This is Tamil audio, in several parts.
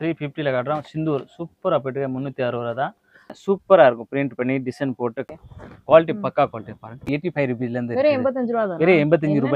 த்ரீ ஃபிஃப்டியில் காட்டுறோம் சிந்தூர் சூப்பராக போயிட்டு முந்நூற்றி அறுபது ரூபா தான் சூப்பராக இருக்கும் பிரிண்ட் பண்ணி டிசைன் போட்டு குவாலிட்டி ம். பக்கா குவாலிட்டி பாருங்க எயிட்டி ஃபைவ் ருபீஸ்லேருந்து வெறும் எண்பத்தஞ்சு ரூபா தான் வெறும் எண்பத்தஞ்சு என்ன ரூபாய்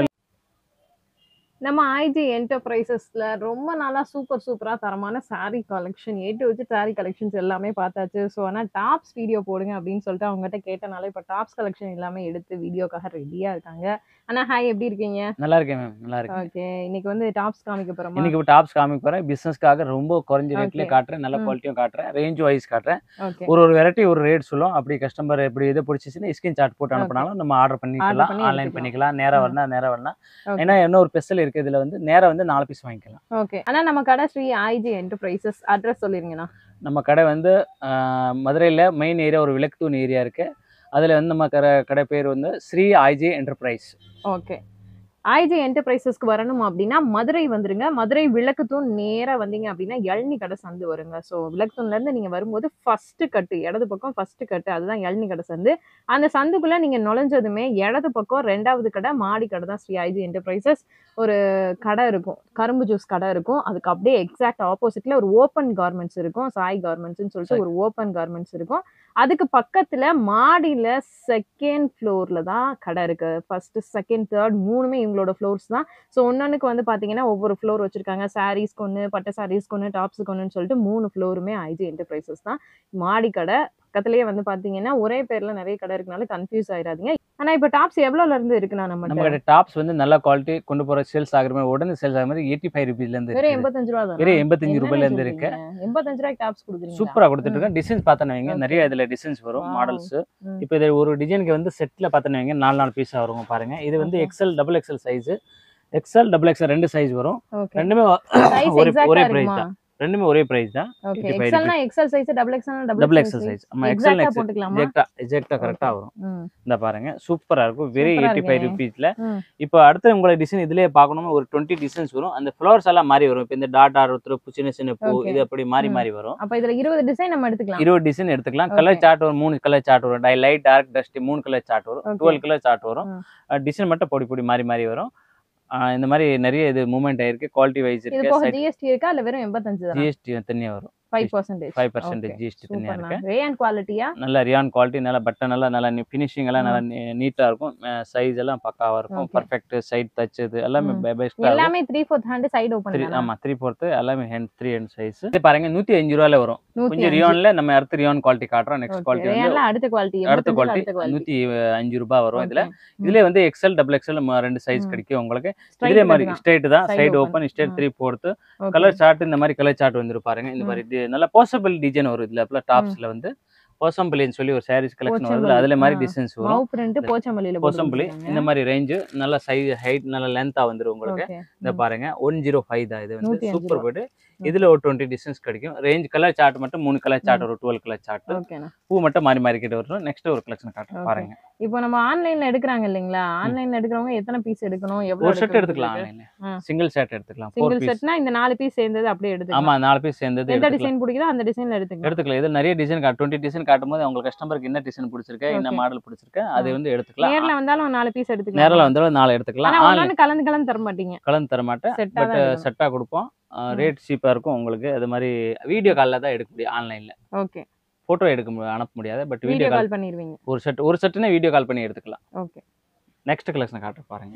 நம்ம ஐஜி என்டர்பிரைசஸ்ல ரொம்ப நாளா சூப்பர் சூப்பரா தரமான saree கலெக்ஷன் ஏ டு வச்சு saree கலெக்ஷன்ஸ் எல்லாமே பார்த்தாச்சு ஸோ ஆனால் டாப்ஸ் வீடியோ போடுங்க அப்படின்னு சொல்லிட்டு அவங்ககிட்ட கேட்டனால இப்போ டாப்ஸ் கலெக்ஷன் எல்லாமே எடுத்து வீடியோக்காக ரெடியா இருக்காங்க ஆனா ஹாய் எப்படி இருக்கீங்க நல்லா இருக்கேன் மேம் நல்லா இருக்கேன் ஓகே இன்னைக்கு வந்து டாப்ஸ் காமிக்க போறோமா இன்னைக்கு டாப்ஸ் காமிக்க போகிறேன் பிஸ்னஸ்க்காக ரொம்ப குறைஞ்ச ரேட்லேயே Okay. காட்டுறேன் நல்ல ம். குவாலிட்டியும் காட்டுறேன் ரேஞ்ச் வைஸ் காட்டுறேன் ஓகே ஒரு ஒரு வெரைட்டி ஒரு ரேட் சொல்லும் அப்படி கஸ்டமர் எப்படி இதை பிடிச்சிச்சுன்னா ஸ்கிரீன் சார்ட் போட்டு அனுப்பினாலும் நம்ம ஆர்டர் பண்ணிக்கலாம் பண்ணி ஆன்லைன் எடுத்துக்கலாம். பண்ணிக்கலாம் நேராக ம். வரலாம் நேராக வரலாம் Okay. ஏன்னா என்ன ஒரு ஸ்பெஷல் இருக்குது இதில் வந்து நேராக வந்து நாலு பீஸ் வாங்கிக்கலாம் ஓகே ஆனா நம்ம கடை ஸ்ரீ ஐஜி என்டர்பிரைசஸ் அட்ரஸ் சொல்லிருங்கண்ணா நம்ம கடை வந்து மதுரையில் மெயின் ஏரியா ஒரு விளக்குத்தூண் ஏரியா இருக்குது அதில் வந்து நம்ம கடை கடை பேர் வந்து Sri IJ enterprise okay IG என்டர்பிரைசஸ்க்கு வரணும் அப்படின்னா மதுரை வந்துருங்க மதுரை விளக்குத்தூண் நேரா வந்தீங்க அப்படின்னா எழ்னி கடை சந்து வருங்க ஸோ விளக்குத்தூண்ல இருந்து நீங்க வரும்போது ஃபர்ஸ்ட் கட்டு இடது பக்கம் ஃபர்ஸ்ட் கட்டு அதுதான் எழ்னி கடை சந்து அந்த சந்துக்குள்ள நீங்க நுழைஞ்சதுமே இடது பக்கம் ரெண்டாவது கடை மாடி கடை தான் ஸ்ரீ ஐஜி என்டர்பிரைசஸ் ஒரு கடை இருக்கும் கரும்பு ஜூஸ் கடை இருக்கும் அதுக்கு அப்படியே எக்ஸாக்ட் ஆப்போசிட்ல ஒரு ஓப்பன் கார்மெண்ட்ஸ் இருக்கும் சாய் கார்மெண்ட்ஸ்னு சொல்லிட்டு சாய். ஒரு ஓப்பன் கார்மெண்ட்ஸ் இருக்கும் அதுக்கு பக்கத்துல மாடியில செகண்ட் ஃப்ளோர்ல தான் கடை இருக்கு ஃபர்ஸ்ட் செகண்ட் தேர்ட் மூணுமே இவங்களோட ஃப்ளோர்ஸ் தான் ஸோ ஒன்னொன்னுக்கு வந்து பாத்தீங்கன்னா ஒவ்வொரு ஃப்ளோர் வச்சிருக்காங்க சாரீஸ்க்கு ஒன்று பட்டு சாரீஸ்க்கு ஒன்று டாப்ஸுக்கு ஒன்றுன்னு சொல்லிட்டு மூணு ஃப்ளோருமே ஐஜி என்டர்பிரைசஸ் தான் மாடி கடை பக்கத்துலயே வந்து பாத்தீங்கன்னா ஒரே பேர்ல நிறைய கடை இருக்கனால கன்ஃபியூஸ் ஆயிடாதீங்க ஆனா இப்போ டாப்ஸ் எவ்வளவுல இருந்து இருக்குண்ணா நம்ம நம்ம கிட்ட டாப்ஸ் வந்து நல்ல குவாலிட்டி கொண்டு போகிற சேல்ஸ் ஆகிற மாதிரி உடனே சேல்ஸ் ஆகிற மாதிரி எயிட்டி ஃபைவ் ருபீஸ்லேருந்து வெறும் இருக்குது எண்பத்தஞ்சு ரூபா தான் வெறும் எண்பத்தஞ்சு ரூபாயிலேருந்து இருக்கு எண்பத்தஞ்சு ரூபாய்க்கு டாப்ஸ் கொடுக்குறீங்க சூப்பராக கொடுத்துட்டு இருக்கேன் டிசைன்ஸ் பார்த்தோன்னு வைங்க Okay. நிறைய இதில் டிசைன்ஸ் வரும் Wow. மாடல்ஸ் ம். இப்போ இது ஒரு டிசைனுக்கு வந்து செட்டில் பார்த்தோன்னு வைங்க நாலு நாலு பீஸாக வரும் பாருங்க இது வந்து Okay. XL double XL size XL double XL ரெண்டு சைஸ் வரும் ஓகே ரெண்டுமே சைஸ் ஒரே ஒரே எக்ஸாக்ட்டா பிரைஸ் இருக்குமா தான் ரெண்டுமே ஒரே பிரைஸ் தான் ஓகே 85 எக்ஸல்னா எக்ஸல் சைஸ் டபுள் எக்ஸல்னா டபுள் டபுள் எக்ஸல் சைஸ் நம்ம எக்ஸல் எக்ஸாக்ட்டா எக்ஸல் போட்டுக்கலாமா எக்ஸாக்டா எக்ஸாக்டா கரெக்டாக வரும் ம் இந்த பாருங்க சூப்பரா இருக்கும் வெரி Super ஆ எயிட்டி ஃபைவ் இருக்கே. ருபீஸ்ல ம். இப்போ அடுத்து உங்களுக்கு டிசைன் இதுலயே பார்க்கணும்னா ஒரு டுவெண்ட்டி டிசைன்ஸ் வரும் அந்த ஃப்ளவர்ஸ் எல்லாம் மாறி வரும் இப்போ இந்த டாட் ஆர் ஒருத்தர் சின்ன சின்ன பூ Okay. இது அப்படி மாறி ம். மாறி வரும் அப்ப இதுல இருபது டிசைன் நம்ம எடுத்துக்கலாம் இருபது டிசைன் எடுத்துக்கலாம் Okay. கலர் சார்ட் வரும் மூணு கலர் சார்ட் வரும் டை லைட் டார்க் டஸ்ட் மூணு கலர் சார்ட் வரும் Okay. டுவெல் கலர் சார்ட் வரும் ம். டிசைன் மட்டும் பொடி பொடி மாறி மாறி வரும் அஹ் இந்த மாதிரி நிறைய இது மூவ்மெண்ட் ஆயிருக்கு குவாலிட்டி வைஸ் இது இருக்கு போக ஜிஎஸ்டி இருக்கா இல்ல வெறும் எண்பத்தஞ்சு தான் ஜிஎஸ்டி தனியாக வரும் five percentage five percentage GST தனியாக சூப்பர்ண்ணா இருக்கு ரே அண்ட் குவாலிட்டியா நல்ல ரியான் குவாலிட்டி நல்ல பட்டன் எல்லாம் நல்லா ஃபினிஷிங் எல்லாம் நல்லா நீட்டாக இருக்கும் சைஸ் எல்லாம் பக்காவாக இருக்கும் Okay. பர்ஃபெக்ட் சைட் டச் இது எல்லாமே ம். பெஸ்ட்டாக இருக்கும் எல்லாமே three fourth hand side open three ஆமா த்ரீ ஃபோர்த்து எல்லாமே ஹேண்ட் த்ரீ ஹேண்ட் சைஸ் இது பாருங்க நூற்றி அஞ்சு ரூபாயில வரும் நூத்தி கொஞ்சம் அஞ்சு ரியான்ல நம்ம அடுத்த ரியான் குவாலிட்டி காட்டுறோம் நெக்ஸ்ட் ஓகே குவாலிட்டி வந்து ரேன்ல அடுத்த குவாலிட்டி அடுத்த குவாலிட்டி நூற்றி அஞ்சு ரூபாய் வரும் இதுல இதுல வந்து எக்ஸல் டபுள் எக்ஸல் ரெண்டு சைஸ் ம். கிடைக்கும் உங்களுக்கு இதே மாதிரி ஸ்ட்ரைட் தான் Side side open. Open straight ம். த்ரீ ஃபோர்த்து கலர் சார்ட் இந்த மாதிரி கலர் சார்ட் வந்து பாருங்க இந்த ம். மாதிரி டி- நல்ல போசபிள் டிசைன் வரும் இதுல டாப்ஸ்ல வந்து போசம்பளின்னு சொல்லி ஒரு சாரீஸ் கலெக்ஷன் வருது போச்சம்பள்ளி, அதுல மாதிரி ஆ. டிசைன்ஸ் வரும் மவு பிரிண்ட் போச்சம்பள்ளியில போசம்பளி இந்த மாதிரி ரேஞ்சு நல்ல சைஸ் ஹைட் நல்ல லென்த்தா வந்துரும் உங்களுக்கு ஓகே இந்த பாருங்க ஒன் ஜீரோ ஃபைவ் தான் இது வந்து 105 சூப்பர் ரூபா. போயிட்டு ம். இதுல ஒரு டுவெண்ட்டி டிசைன்ஸ் கிடைக்கும் ரேஞ்ச் கலர் சார்ட் மட்டும் மூணு கலர் சார்ட் ம். வரும் டுவெல் கலர் சார்ட் ஓகேண்ணா பூ மட்டும் மாறி மாறி கிட்ட வரும் நெக்ஸ்ட் ஒரு கலெக்ஷன் காட்டுறேன் Okay. பாருங்க இப்போ நம்ம ஆன்லைன்ல எடுக்கறாங்க இல்லைங்களா ஆன்லைன்ல எடுக்கிறவங்க எத்தனை பீஸ் எடுக்கணும் ஒரு எவ்வளவு செட் எடுத்துக்கலாம் ஆன்லைன்ல ஆ. சிங்கிள் செட் எடுத்துக்கலாம் ஃபோர் சிங்கிள் பீஸ் செட்னா இந்த நாலு பீஸ் சேர்ந்தது அப்படியே எடுத்துக்கலாம் ஆமா நாலு பீஸ் சேர்ந்தது எந்த எடுத்துக்கலாம் டிசைன் பிடிக்குதோ அந்த டிசைன்ல எடுத்துக்கலாம் எடுத்துக்கலாம் இது நிறைய டிசைன் காட்டு டுவெண்ட்டி டிசைன் காட்டும் போது அவங்க கஸ்டமருக்கு என்ன டிசைன் பிடிச்சிருக்கு என்ன Okay. மாடல் பிடிச்சிருக்கு அதை ஆ. வந்து எடுத்துக்கலாம் நேர்ல வந்தாலும் நாலு பீஸ் எடுத்துக்கலாம் நேரில் வந்தாலும் நாலு எடுத்துக்கலாம் ஆனா ஆன்லைன் ஒண்ணு கலந்து கலந்து தர மாட்டீங்க கலந்து தர மாட்டேன் செட்டா பட் தான் எடுக்கணும். செட்டாக கொடுப்போம் ரேட் சீப்பாக இருக்கும் உங்களுக்கு அது மாதிரி வீடியோ காலில் தான் எடுக்க முடியும் ஆன்லைனில் ஓகே ஃபோட்டோ எடுக்க முடியும் அனுப்ப முடியாது but video video call call பண்ணிடுவீங்க ஒரு செட் ஒரு செட்டுனே வீடியோ கால் பண்ணி எடுத்துக்கலாம் ஓகே நெக்ஸ்ட் கலெக்ஷன் காட்டுற பாருங்க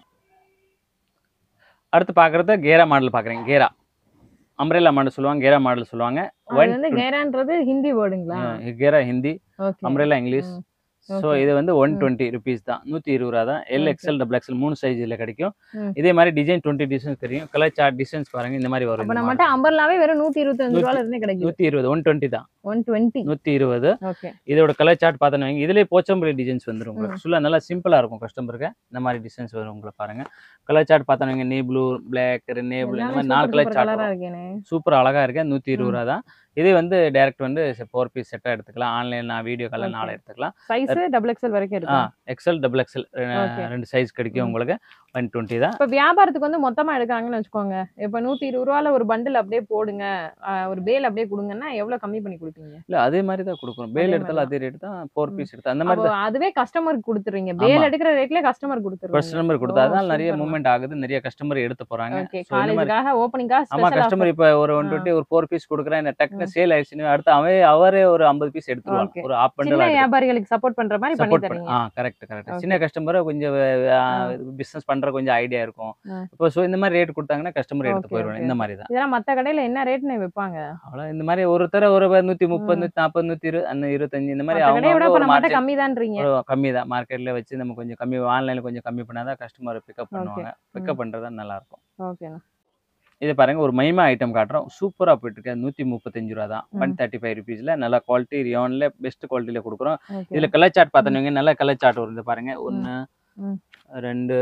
அடுத்து பார்க்குறது கேரா மாடல் பார்க்குறீங்க கேரா அம்ரேலா மாடல் சொல்லுவாங்க கேரா மாடல் சொல்லுவாங்க அது வந்து கேரான்றது ஹிந்தி வேர்டுங்களா கேரா ஹிந்தி ஓகே அம்ரேலா இங்கிலீஷ் ம். So Okay. இது வந்து ஒன் ம். டுவெண்ட்டி ருபீஸ் தான் நூற்றி இருபது ரூபா தான் L Okay. XL double XL மூணு சைஸில் கிடைக்கும் ம். இதே மாதிரி டிசைன் டுவெண்ட்டி டிசைன்ஸ் தெரியும் கலர் சார்ட் டிசைன்ஸ் பாருங்க இந்த மாதிரி வரும் அப்ப இந்த நம்மகிட்ட அம்பர்லாவே வெறும் நூத்தி இருபத்தஞ்சு ரூபால இருந்தே கிடைக்குது நூற்றி இருபது ஒன் டுவெண்ட்டி தான் ஒன் டுவெண்ட்டி நூற்றி இருபது ஓகே இதோட கலர் சார்ட் பார்த்தோன்னு வைங்க இதுலேயே போச்சம்பள்ளி டிசைன்ஸ் வந்துடும் ம். உங்களுக்கு ஃபுல்லாக நல்லா சிம்பிளாக இருக்கும் கஸ்டமருக்கு இந்த மாதிரி டிசைன்ஸ் வரும் உங்களுக்கு பாருங்க கலர் சார்ட் பார்த்தோன்னு வைங்க நே ப்ளூ பிளாக் நே ப்ளூ இந்த மாதிரி நாலு கலர் கலரா சார்ட் இருக்கேனே சூப்பர் அழகா இருக்கு நூற்றி இருபது ரூபா தான் இதே வந்து டைரக்ட் வந்து ஃபோர் பீஸ் செட்டாக எடுத்துக்கலாம் ஆன்லைன் நான் வீடியோ காலில் Okay. நாளை எடுத்துக்கலாம் சைஸ் டபுள் எக்ஸ்எல் வரைக்கும் ஆ இருக்கு எக்ஸல் டபுள் எக்ஸல் Okay. ரெண்டு சைஸ் கிடைக்கும் ம். உங்களுக்கு ஒன் டுவெண்ட்டி தான் இப்ப வியாபாரத்துக்கு வந்து மொத்தமா எடுக்காங்கன்னு வச்சுக்கோங்க இப்ப நூத்தி இருபது ரூபால ஒரு பண்டில் அப்படியே போடுங்க ஆஹ் ஒரு பேல் அப்படியே கொடுங்கன்னா எவ்வளவு கம்மி பண்ணி கொடுப்பீங்க இல்ல அதே மாதிரி தான் கொடுக்குறோம் பேல் அதே எடுத்தாலும் அதே ரேட் தான் ஃபோர் ம். பீஸ் எடுத்தா அந்த மாதிரி அப்போ தான் அதுவே கஸ்டமருக்கு கொடுத்துறீங்க பேல் ஆமா. எடுக்கிற ரேட்லயே கஸ்டமர் கொடுத்துருவாங்க கஸ்டமர் கொடுத்தா அதனால நிறைய மூவ்மெண்ட் ஆகுது நிறைய கஸ்டமர் எடுத்து போறாங்க ஓகே So, இந்த மாதிரி காலேஜுக்காக ஓப்பனிங்காக ஆமா ஸ்பெஷல் கஸ்டமர் இப்ப ஒரு ஒன் ஆ. டுவெண்ட்டி ஒரு ஃபோர் பீஸ் கொடுக்குறேன் இந்த டக்குனு சேல் ஆயிடுச்சுன்னு அடுத்து அவன் அவரே ஒரு ஐம்பது பீஸ் எடுத்துருவாங்க Okay. ஒரு ஆப் சின்ன பண்டல் வியாபாரிகளுக்கு சப்போர்ட் பண்ற மாதிரி பண்ணி சப்போர்ட் பண்ண தரீங்க ஆ கரெக்ட் கரெக்ட் Okay. சின்ன கஸ்டமர் கொஞ்சம் பிசினஸ் பண்ற கொஞ்சம் ஐடியா இருக்கும் ஆ. இப்போ ஸோ இந்த மாதிரி ரேட் கொடுத்தாங்கன்னா கஸ்டமர் எடுத்து Okay, போயிடுவாங்க okay, இந்த okay. மாதிரி தான் இதெல்லாம் மத்த கடையில என்ன ரேட்னு விற்பாங்க அவ்வளோ இந்த மாதிரி ஒருத்தர ஒரு நூத்தி முப்பது ம். நூத்தி நாற்பது நூத்தி இரு அந்த இருபத்தஞ்சு இந்த மாதிரி மத்த கடையை விட அவங்க இப்ப ஒரு நம்ம மார்ஜின் கம்மி தான்றீங்க கம்மி தான் மார்க்கெட்ல வச்சு நம்ம கொஞ்சம் கம்மி ஆன்லைன்ல கொஞ்சம் கம்மி பண்ணாதான் கஸ்டமர் பிக்கப் பண்ணுவாங்க பிக்கப் பண்றது தான் நல்லா இருக்கும் ஓகேண்ணா இது பாருங்க ஒரு மைமா ஐட்டம் காட்டுறோம் சூப்பரா போயிட்டு இருக்கு நூத்தி முப்பத்தஞ்சு ரூபா தான் ஒன் தேர்ட்டி ஃபைவ் ருபீஸ்ல நல்ல குவாலிட்டி ரியான்ல பெஸ்ட் குவாலிட்டியில கொடுக்குறோம் ஓகே இதுல கலர் சாட் பார்த்தோன்னே நல்ல கலர் சாட் வரும் இது பாருங்க ஒன்னு ம். ரெண்டு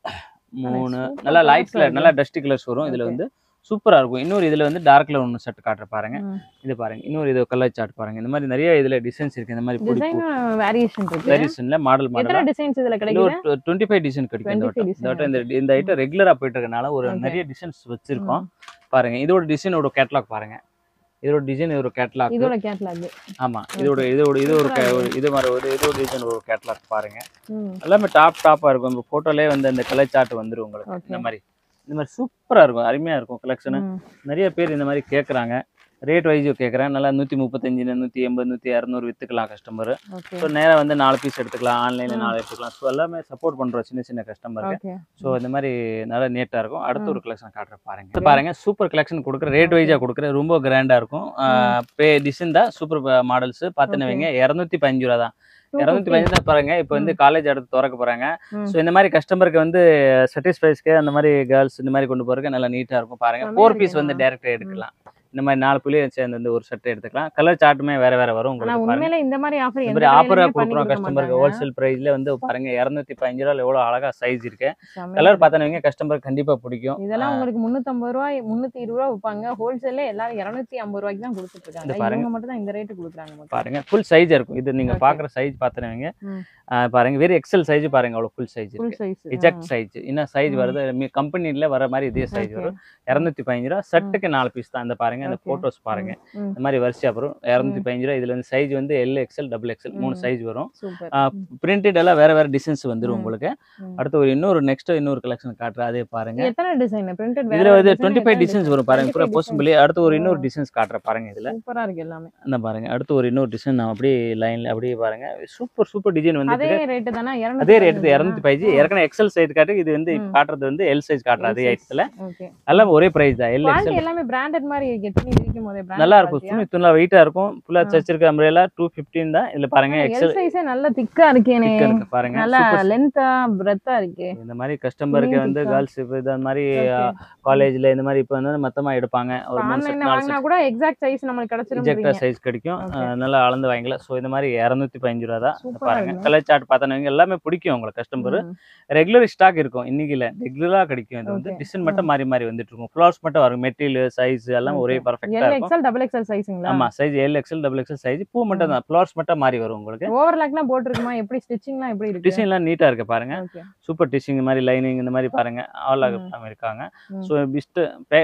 மூணு super நல்லா colours லைட் ஆ கலர் இருக்கு. நல்லா டஸ்டி கலர்ஸ் வரும் இதுல Okay. வந்து சூப்பரா இருக்கும் இன்னொரு இதுல வந்து டார்க் கலர் ஒன்று செட் காட்டுற பாருங்க ம். இது பாருங்க இன்னொரு இது கலர் சாட் பாருங்க இந்த மாதிரி நிறைய இதுல டிசைன்ஸ் இருக்கு இந்த மாதிரி டிசைன் வேரியேஷன் இருக்கு வேரியேஷன்ல மாடல் எத்தனை மாடல் டிசைன்ஸ் இதுல இதுல கிடைக்குது ஒரு டுவெண்ட்டி ஃபைவ் டிசைன் கிடைக்கும் இந்த 25 வட்டம் design இந்த வட்டம் இந்த இந்த ஐட்டம் ரெகுலரா போயிட்டு இருக்கனால ஒரு Okay. நிறைய டிசைன்ஸ் வச்சிருக்கோம் பாருங்க இதோட டிசைனோட கேட்லாக் பாருங்க இதோட டிசைன் ஒரு கேட்லாக் இதோட கேட்லாக் ஆமா இதோட இதோட இது ஒரு ca- ஒரு இது மாதிரி ஒரு இதோட டிசைன் ஒரு கேட்லாக் பாருங்க ம் எல்லாமே டாப் டாப்பா இருக்கும் இப்போ போட்டோலே வந்து அந்த கலர் சார்ட் வந்துரும் உங்களுக்கு Okay. இந்த மாதிரி இந்த மாதிரி சூப்பரா இருக்கும் அருமையா இருக்கும் கலெக்ஷன் ம். நிறைய பேர் இந்த மாதிரி கேக்குறாங்க ரேட் வைஸ் கேட்குறேன் நல்லா நூற்றி முப்பத்தஞ்சு நூற்றி எண்பது நூற்றி இரநூறு விற்றுக்கலாம் கஸ்டமர் ஓகே ஸோ நேராக வந்து நாலு பீஸ் எடுத்துக்கலாம் ஆன்லைனில் ம். நாலு எடுத்துக்கலாம் ஸோ எல்லாமே சப்போர்ட் பண்ணுறோம் சின்ன சின்ன கஸ்டமருக்கு ஓகே ஸோ இந்த மாதிரி நல்லா நீட்டாக இருக்கும் அடுத்த ம். ஒரு கலெக்ஷன் காட்டுற பாருங்க இது பாருங்க சூப்பர் கலெக்ஷன் கொடுக்குற ரேட் வைஸாக கொடுக்குற ரொம்ப கிராண்டாக இருக்கும் பே டிசைன் தான் சூப்பர் மாடல்ஸ் பார்த்துன்னு வைங்க இரநூத்தி பதினஞ்சு ரூபா தான் இரநூத்தி பதினஞ்சு தான் பாருங்க இப்போ வந்து காலேஜ் அடுத்து திறக்க போறாங்க ம். ஸோ இந்த மாதிரி கஸ்டமருக்கு வந்து சாட்டிஸ்ஃபைஸ்க்கு அந்த மாதிரி கேர்ள்ஸ் இந்த மாதிரி கொண்டு போறதுக்கு நல்லா நீட்டா இருக்கும் பாருங்க செமையா ஃபோர் பீஸ் இருக்குங்க. வந்து டேரக்டா எடுக்கலாம் இந்த மாதிரி நாலு புள்ளியை சேர்ந்து வந்து ஒரு செட் எடுத்துக்கலாம் கலர் சார்ட்டுமே வேற வேற வரும் ஆனா உங்களுக்கு பாருங்க உண்மையில இந்த மாதிரி ஆஃபர் இந்த மாதிரி ஆஃபரா கொடுக்குறோம் கஸ்டமருக்கு ஹோல்சேல் பிரைஸ்ல வந்து பாருங்க இரநூத்தி பதினஞ்சு ரூபா எவ்வளவு அழகா சைஸ் இருக்கு கலர் பார்த்தனவங்க கஸ்டமருக்கு கண்டிப்பா பிடிக்கும் இதெல்லாம் உங்களுக்கு முன்னூத்தம்பது ரூபாய் முன்னூத்தி இருபது ரூபா விற்பாங்க ஹோல்சேல்ல எல்லாரும் இருநூத்தி ஐம்பது ரூபாய்க்கு தான் கொடுத்துட்டு இந்த இருக்காங்க பாருங்க. இவங்க மட்டும் தான் இந்த ரேட்டு கொடுக்குறாங்க மொத்தம். பாருங்க ஃபுல் சைஸ் இருக்கும் இது நீங்க Okay. பாக்குற சைஸ் பார்த்தனவங்க ம். பாருங்க வெறும் எக்ஸல் சைஸ் பாருங்க அவ்வளவு ஃபுல் சைஸ் ஃபுல் இருக்கு சைஸ் எஜெக்ட் சைஸ் என்ன சைஸ் ம். வருது கம்பெனில வர மாதிரி இதே சைஸ் வரும் இரநூத்தி பதினஞ்சு ரூபா செட்டுக்கு நாலு பீஸ் தான் இந்த பாருங்க இந்த Okay. போட்டோஸ் பாருங்க இந்த மாதிரி வரிசையா வரும் இரநூத்தி பதினஞ்சு ரூபா இதுல வந்து சைஸ் வந்து எல் எக்ஸ்எல் டபுள் எக்ஸ்எல் மூணு ம். சைஸ் வரும் சூப்பர் பிரிண்டட் எல்லாம் வேற வேற டிசைன்ஸ் வந்துரும் ம். உங்களுக்கு ம். அடுத்து ஒரு இன்னொரு நெக்ஸ்ட் இன்னொரு கலெக்ஷன் காட்டுறேன் அதே பாருங்க எத்தனை டிசைன் பிரிண்டட் இதுல வந்து டுவெண்ட்டி ஃபைவ் டிசைன்ஸ் வரும் பாருங்க பூரா போசிபிளி அடுத்து ஒரு இன்னொரு ஓ. டிசைன்ஸ் காட்டுறேன் பாருங்க இதுல சூப்பரா இருக்கு எல்லாமே இந்த பாருங்க அடுத்து ஒரு இன்னொரு டிசைன் நான் அப்படியே லைன்ல அப்படியே பாருங்க சூப்பர் சூப்பர் டிசைன் வந்து அதே ரேட்டு தானே அதே ரேட்டு இரநூத்தி பதினஞ்சு ஏற்கனவே எக்ஸல் சைஸ் காட்டு இது வந்து இப்ப ம். காட்டுறது வந்து எல் சைஸ் காட்டுறது அதே ஐட்டத்துல ஓகே எல்லாம் ஒரே பிரைஸ் தான் எல் குவாலிட்டி எக்ஸல் எல்லாமே பிராண்டட் மாதிரி இருக்கு துணி விரிக்கும் போதே branded நல்லா இருக்கும் quality-ஆ. துணி துணிலா வெயிட்டா இருக்கும் ஃபுல்லா ஆ. சச்சிருக்க அம்ரேலா டூ ஃபிஃப்டீன் தான் இதுல பாருங்க எல் எக்ஸல் சைஸே நல்ல திக்கா இருக்கேனே இருக்கு பாருங்க நல்ல Super. லென்த்தா பிரெத்தா இருக்கே இந்த மாதிரி கஸ்டமருக்கு துணியும் வந்து thick-ஆ. கேர்ள்ஸ் இப்போ இந்த மாதிரி Okay. காலேஜ்ல இந்த மாதிரி இப்போ வந்து மொத்தமா எடுப்பாங்க ஒரு மூணு செட் ஆன்லைன்ல நாலு வாங்கினா செட் கூட எக்ஸாக்ட் சைஸ் நம்மளுக்கு இஜெக்டர் கிடைச்சிரும் சைஸ் கிடைக்கும் Okay. அஹ் நல்லா அளந்து வாங்கிக்கலாம் ஸோ இந்த மாதிரி இரநூத்தி பதினஞ்சு ரூபா தான் Super-ஆ பாருங்க இருக்குங்க. கலர் சார்ட் பார்த்தனவங்க எல்லாமே பிடிக்கும் உங்களுக்கு கஸ்டமர் ரெகுலர் ஸ்டாக் இருக்கும் இன்னைக்கு இல்ல ரெகுலரா கிடைக்கும் இது வந்து Okay. டிசைன் மட்டும் மாறி மாறி வந்துட்டு இருக்கும் ஃபிளவர்ஸ் மட்டும் வரும் மெட்டீரியல் சைஸ் எல்லாம் ஒரே பர்ஃபெக்டா எல் இருக்கும் எக்ஸ்எல் டபுள் எக்ஸ்எல் சைஸுங்களா ஆமா size L XL double XL size பூ மட்டும் தான் ஃபிளவர்ஸ் மட்டும் மாறி வரும் உங்களுக்கு ஓவர்லாக்லாம் போட்டிருக்குமா எப்படி ஸ்டிச்சிங்லாம் எப்படி இருக்கு டிசைன்லாம் நீட்டா இருக்கு பாருங்க ஓகே சூப்பர் டிச்சிங் இந்த மாதிரி லைனிங் இந்த மாதிரி பாருங்க ஆல் ம். இருக்காங்க ம். ஸோ பிஸ்ட்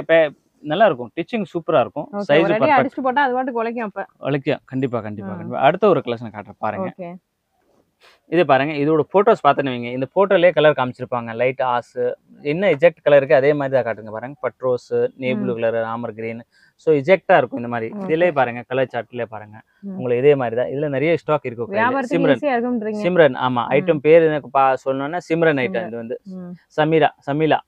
நல்லா இருக்கும் டிச்சிங் சூப்பரா இருக்கும் ஓகே சைஸ் ஒரு அடி பர்ஃபெக்ட் அடிச்சுட்டு போட்டா அது பாட்டுக்கு உழைக்கும் அப்ப வலிக்கும் கண்டிப்பா கண்டிப்பா ம். கண்டிப்பா அடுத்த ஒரு கலெக்ஷன் காட்டுறேன் பாருங்க ஓகே இது பாருங்க இதோட போட்டோஸ் பார்த்துன்னு வைங்க இந்த போட்டோலயே கலர் காமிச்சிருப்பாங்க லைட் ஆசு என்ன எஜெக்ட் கலர் இருக்கு அதே மாதிரி தான் காட்டுங்க பாருங்க பட்ரோஸ் நேப்ளூ கலர் ராமர் கிரீன் ஸோ இஜெக்டா இருக்கும் இந்த மாதிரி Okay. இதுலயே பாருங்க கலர் சார்ட்லயே பாருங்க ம். உங்களுக்கு இதே மாதிரி தான் இதுல நிறைய ஸ்டாக் இருக்கும் கையில. வியாபாரத்துக்கு சிம்ரன் ஈஸியா இருக்கும்ன்றீங்க சிம்ரன் ஆமா ம். ஐட்டம் பேர் எனக்கு பா சொல்லணும்னா சிம்ரன் ஐட்டம் இது வந்து ம். சமீரா சமீலா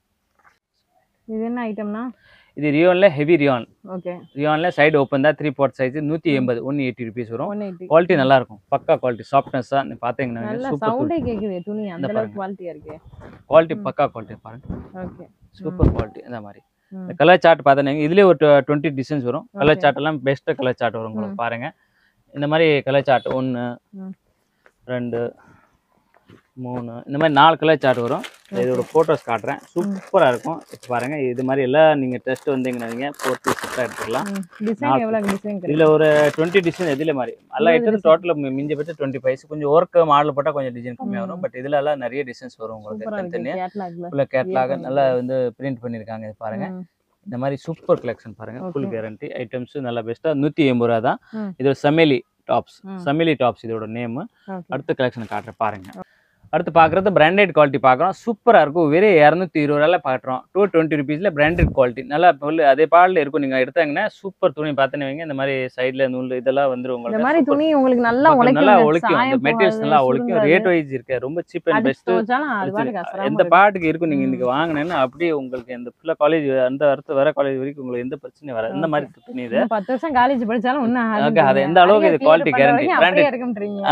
இது என்ன ஐட்டம்னா இது ரியோன்ல ஹெவி ரியான் ஓகே ரியான்ல சைடு ஓப்பன் தான் த்ரீ போர்ட் சைஸ் நூத்தி எண்பது ஒன் எயிட்டி ருபீஸ் வரும் ஒன் எயிட்டி குவாலிட்டி நல்லா இருக்கும் பக்கா குவாலிட்டி சாஃப்ட்னஸ் தான் பாத்தீங்கன்னா நல்ல சூப்பர் சவுண்டே கேக்குது துணி அந்த இந்த அளவுக்கு பாருங்க. குவாலிட்டியா இருக்கு குவாலிட்டி ம். பக்கா குவாலிட்டி பாருங்க ஓகே சூப்பர் குவாலிட்டி இந்த மாதிரி ம். இந்த கலர் சார்ட் பார்த்தீங்கன்னா இதுலயே ஒரு டுவெண்ட்டி டிசைன்ஸ் வரும் கலர் Okay. சார்ட் எல்லாம் பெஸ்ட் கலர் சார்ட் வரும் உங்களுக்கு ம். பாருங்க இந்த மாதிரி கலர் சார்ட் ஒன்று ம். ரெண்டு மூணு இந்த மாதிரி நாலு கலர் சார்ட் வரும் இதோட ஃபோட்டோஸ் காட்டுறேன் சூப்பரா இருக்கும் இப்போ பாருங்க இது மாதிரி எல்லாம் நீங்க டெஸ்ட் வந்தீங்கன்னா ஃபோர் பீஸ் செட்டாக எடுத்துக்கலாம் டிசைன் நாற்பது. எவ்வளவு டிசைன் இதுல ஒரு டுவெண்ட்டி டிசைன் எதுல மாதிரி எல்லா இருபது ஐட்டம் டோட்டல் மிஞ்சி பட்டு டுவெண்ட்டி ஃபைவ் கொஞ்சம் ஒர்க் மாடல் போட்டால் கொஞ்சம் டிசைன் கம்மியாக வரும் ம். பட் இதுல எல்லாம் நிறைய டிசைன்ஸ் வரும் உங்களுக்கு சூப்பரா இருக்கு தனித்தனியாக கேட்லாக்ல ஃபுல்லாக கேட்லாக பண்ணிருக்காங்க. நல்லா வந்து பிரிண்ட் பண்ணியிருக்காங்க இது பாருங்க இந்த மாதிரி சூப்பர் கலெக்ஷன் பாருங்க ஃபுல் Okay. கேரண்டி ஐட்டம்ஸ் நல்லா பெஸ்ட்டாக நூற்றி எண்பது ரூபா தான் ம். இது சமேலி டாப்ஸ் ம். சமேலி டாப்ஸ் இதோட நேம் ஓகே அடுத்த கலெக்ஷன் காட்டுறேன் பாருங்க அடுத்து பார்க்குறது பிராண்டட் குவாலிட்டி பார்க்குறோம் சூப்பராக இருக்கும் வெறும் இரநூத்தி இருபது ரூபாயில் பார்க்குறோம் டூ டுவெண்ட்டி ருபீஸில் பிராண்டட் குவாலிட்டி நல்லா full அதே பாடல இருக்கும் நீங்கள் எடுத்தாங்கன்னா சூப்பர் துணி பார்த்துன்னு வைங்க இந்த மாதிரி சைடில் நூல் இதெல்லாம் வந்துரும் இந்த உங்களுக்கு மாதிரி super. துணி உங்களுக்கு நல்லா உங்களுக்கு நல்லா உழைக்கும் ஒழிக்கும் அந்த சாயம் மெட்டீரியல்ஸ் போகாது, நல்லா ஒழிக்கும் சுருங்காது. ரேட் வைஸ் இருக்கு ரொம்ப சீப் அண்ட் அடிச்சு பெஸ்ட் துவைச்சாலும் அது பாட்டுக்கு அசராம எந்த இருக்கும். பாட்டுக்கு இருக்கும் நீங்க ம். இன்னைக்கு வாங்கினேன்னா அப்படியே உங்களுக்கு எந்த ஃபுல்லா காலேஜ் அந்த அடுத்து வர காலேஜ் வரைக்கும் உங்களுக்கு எந்த பிரச்சனையும் வராது இந்த மாதிரி துணி இது இன்னும் பத்து வருஷம் காலேஜ் படிச்சாலும் ஒன்னும் Okay, அது எந்த அளவுக்கு இது quality guarantee, branded. இருக்குன்றீங்க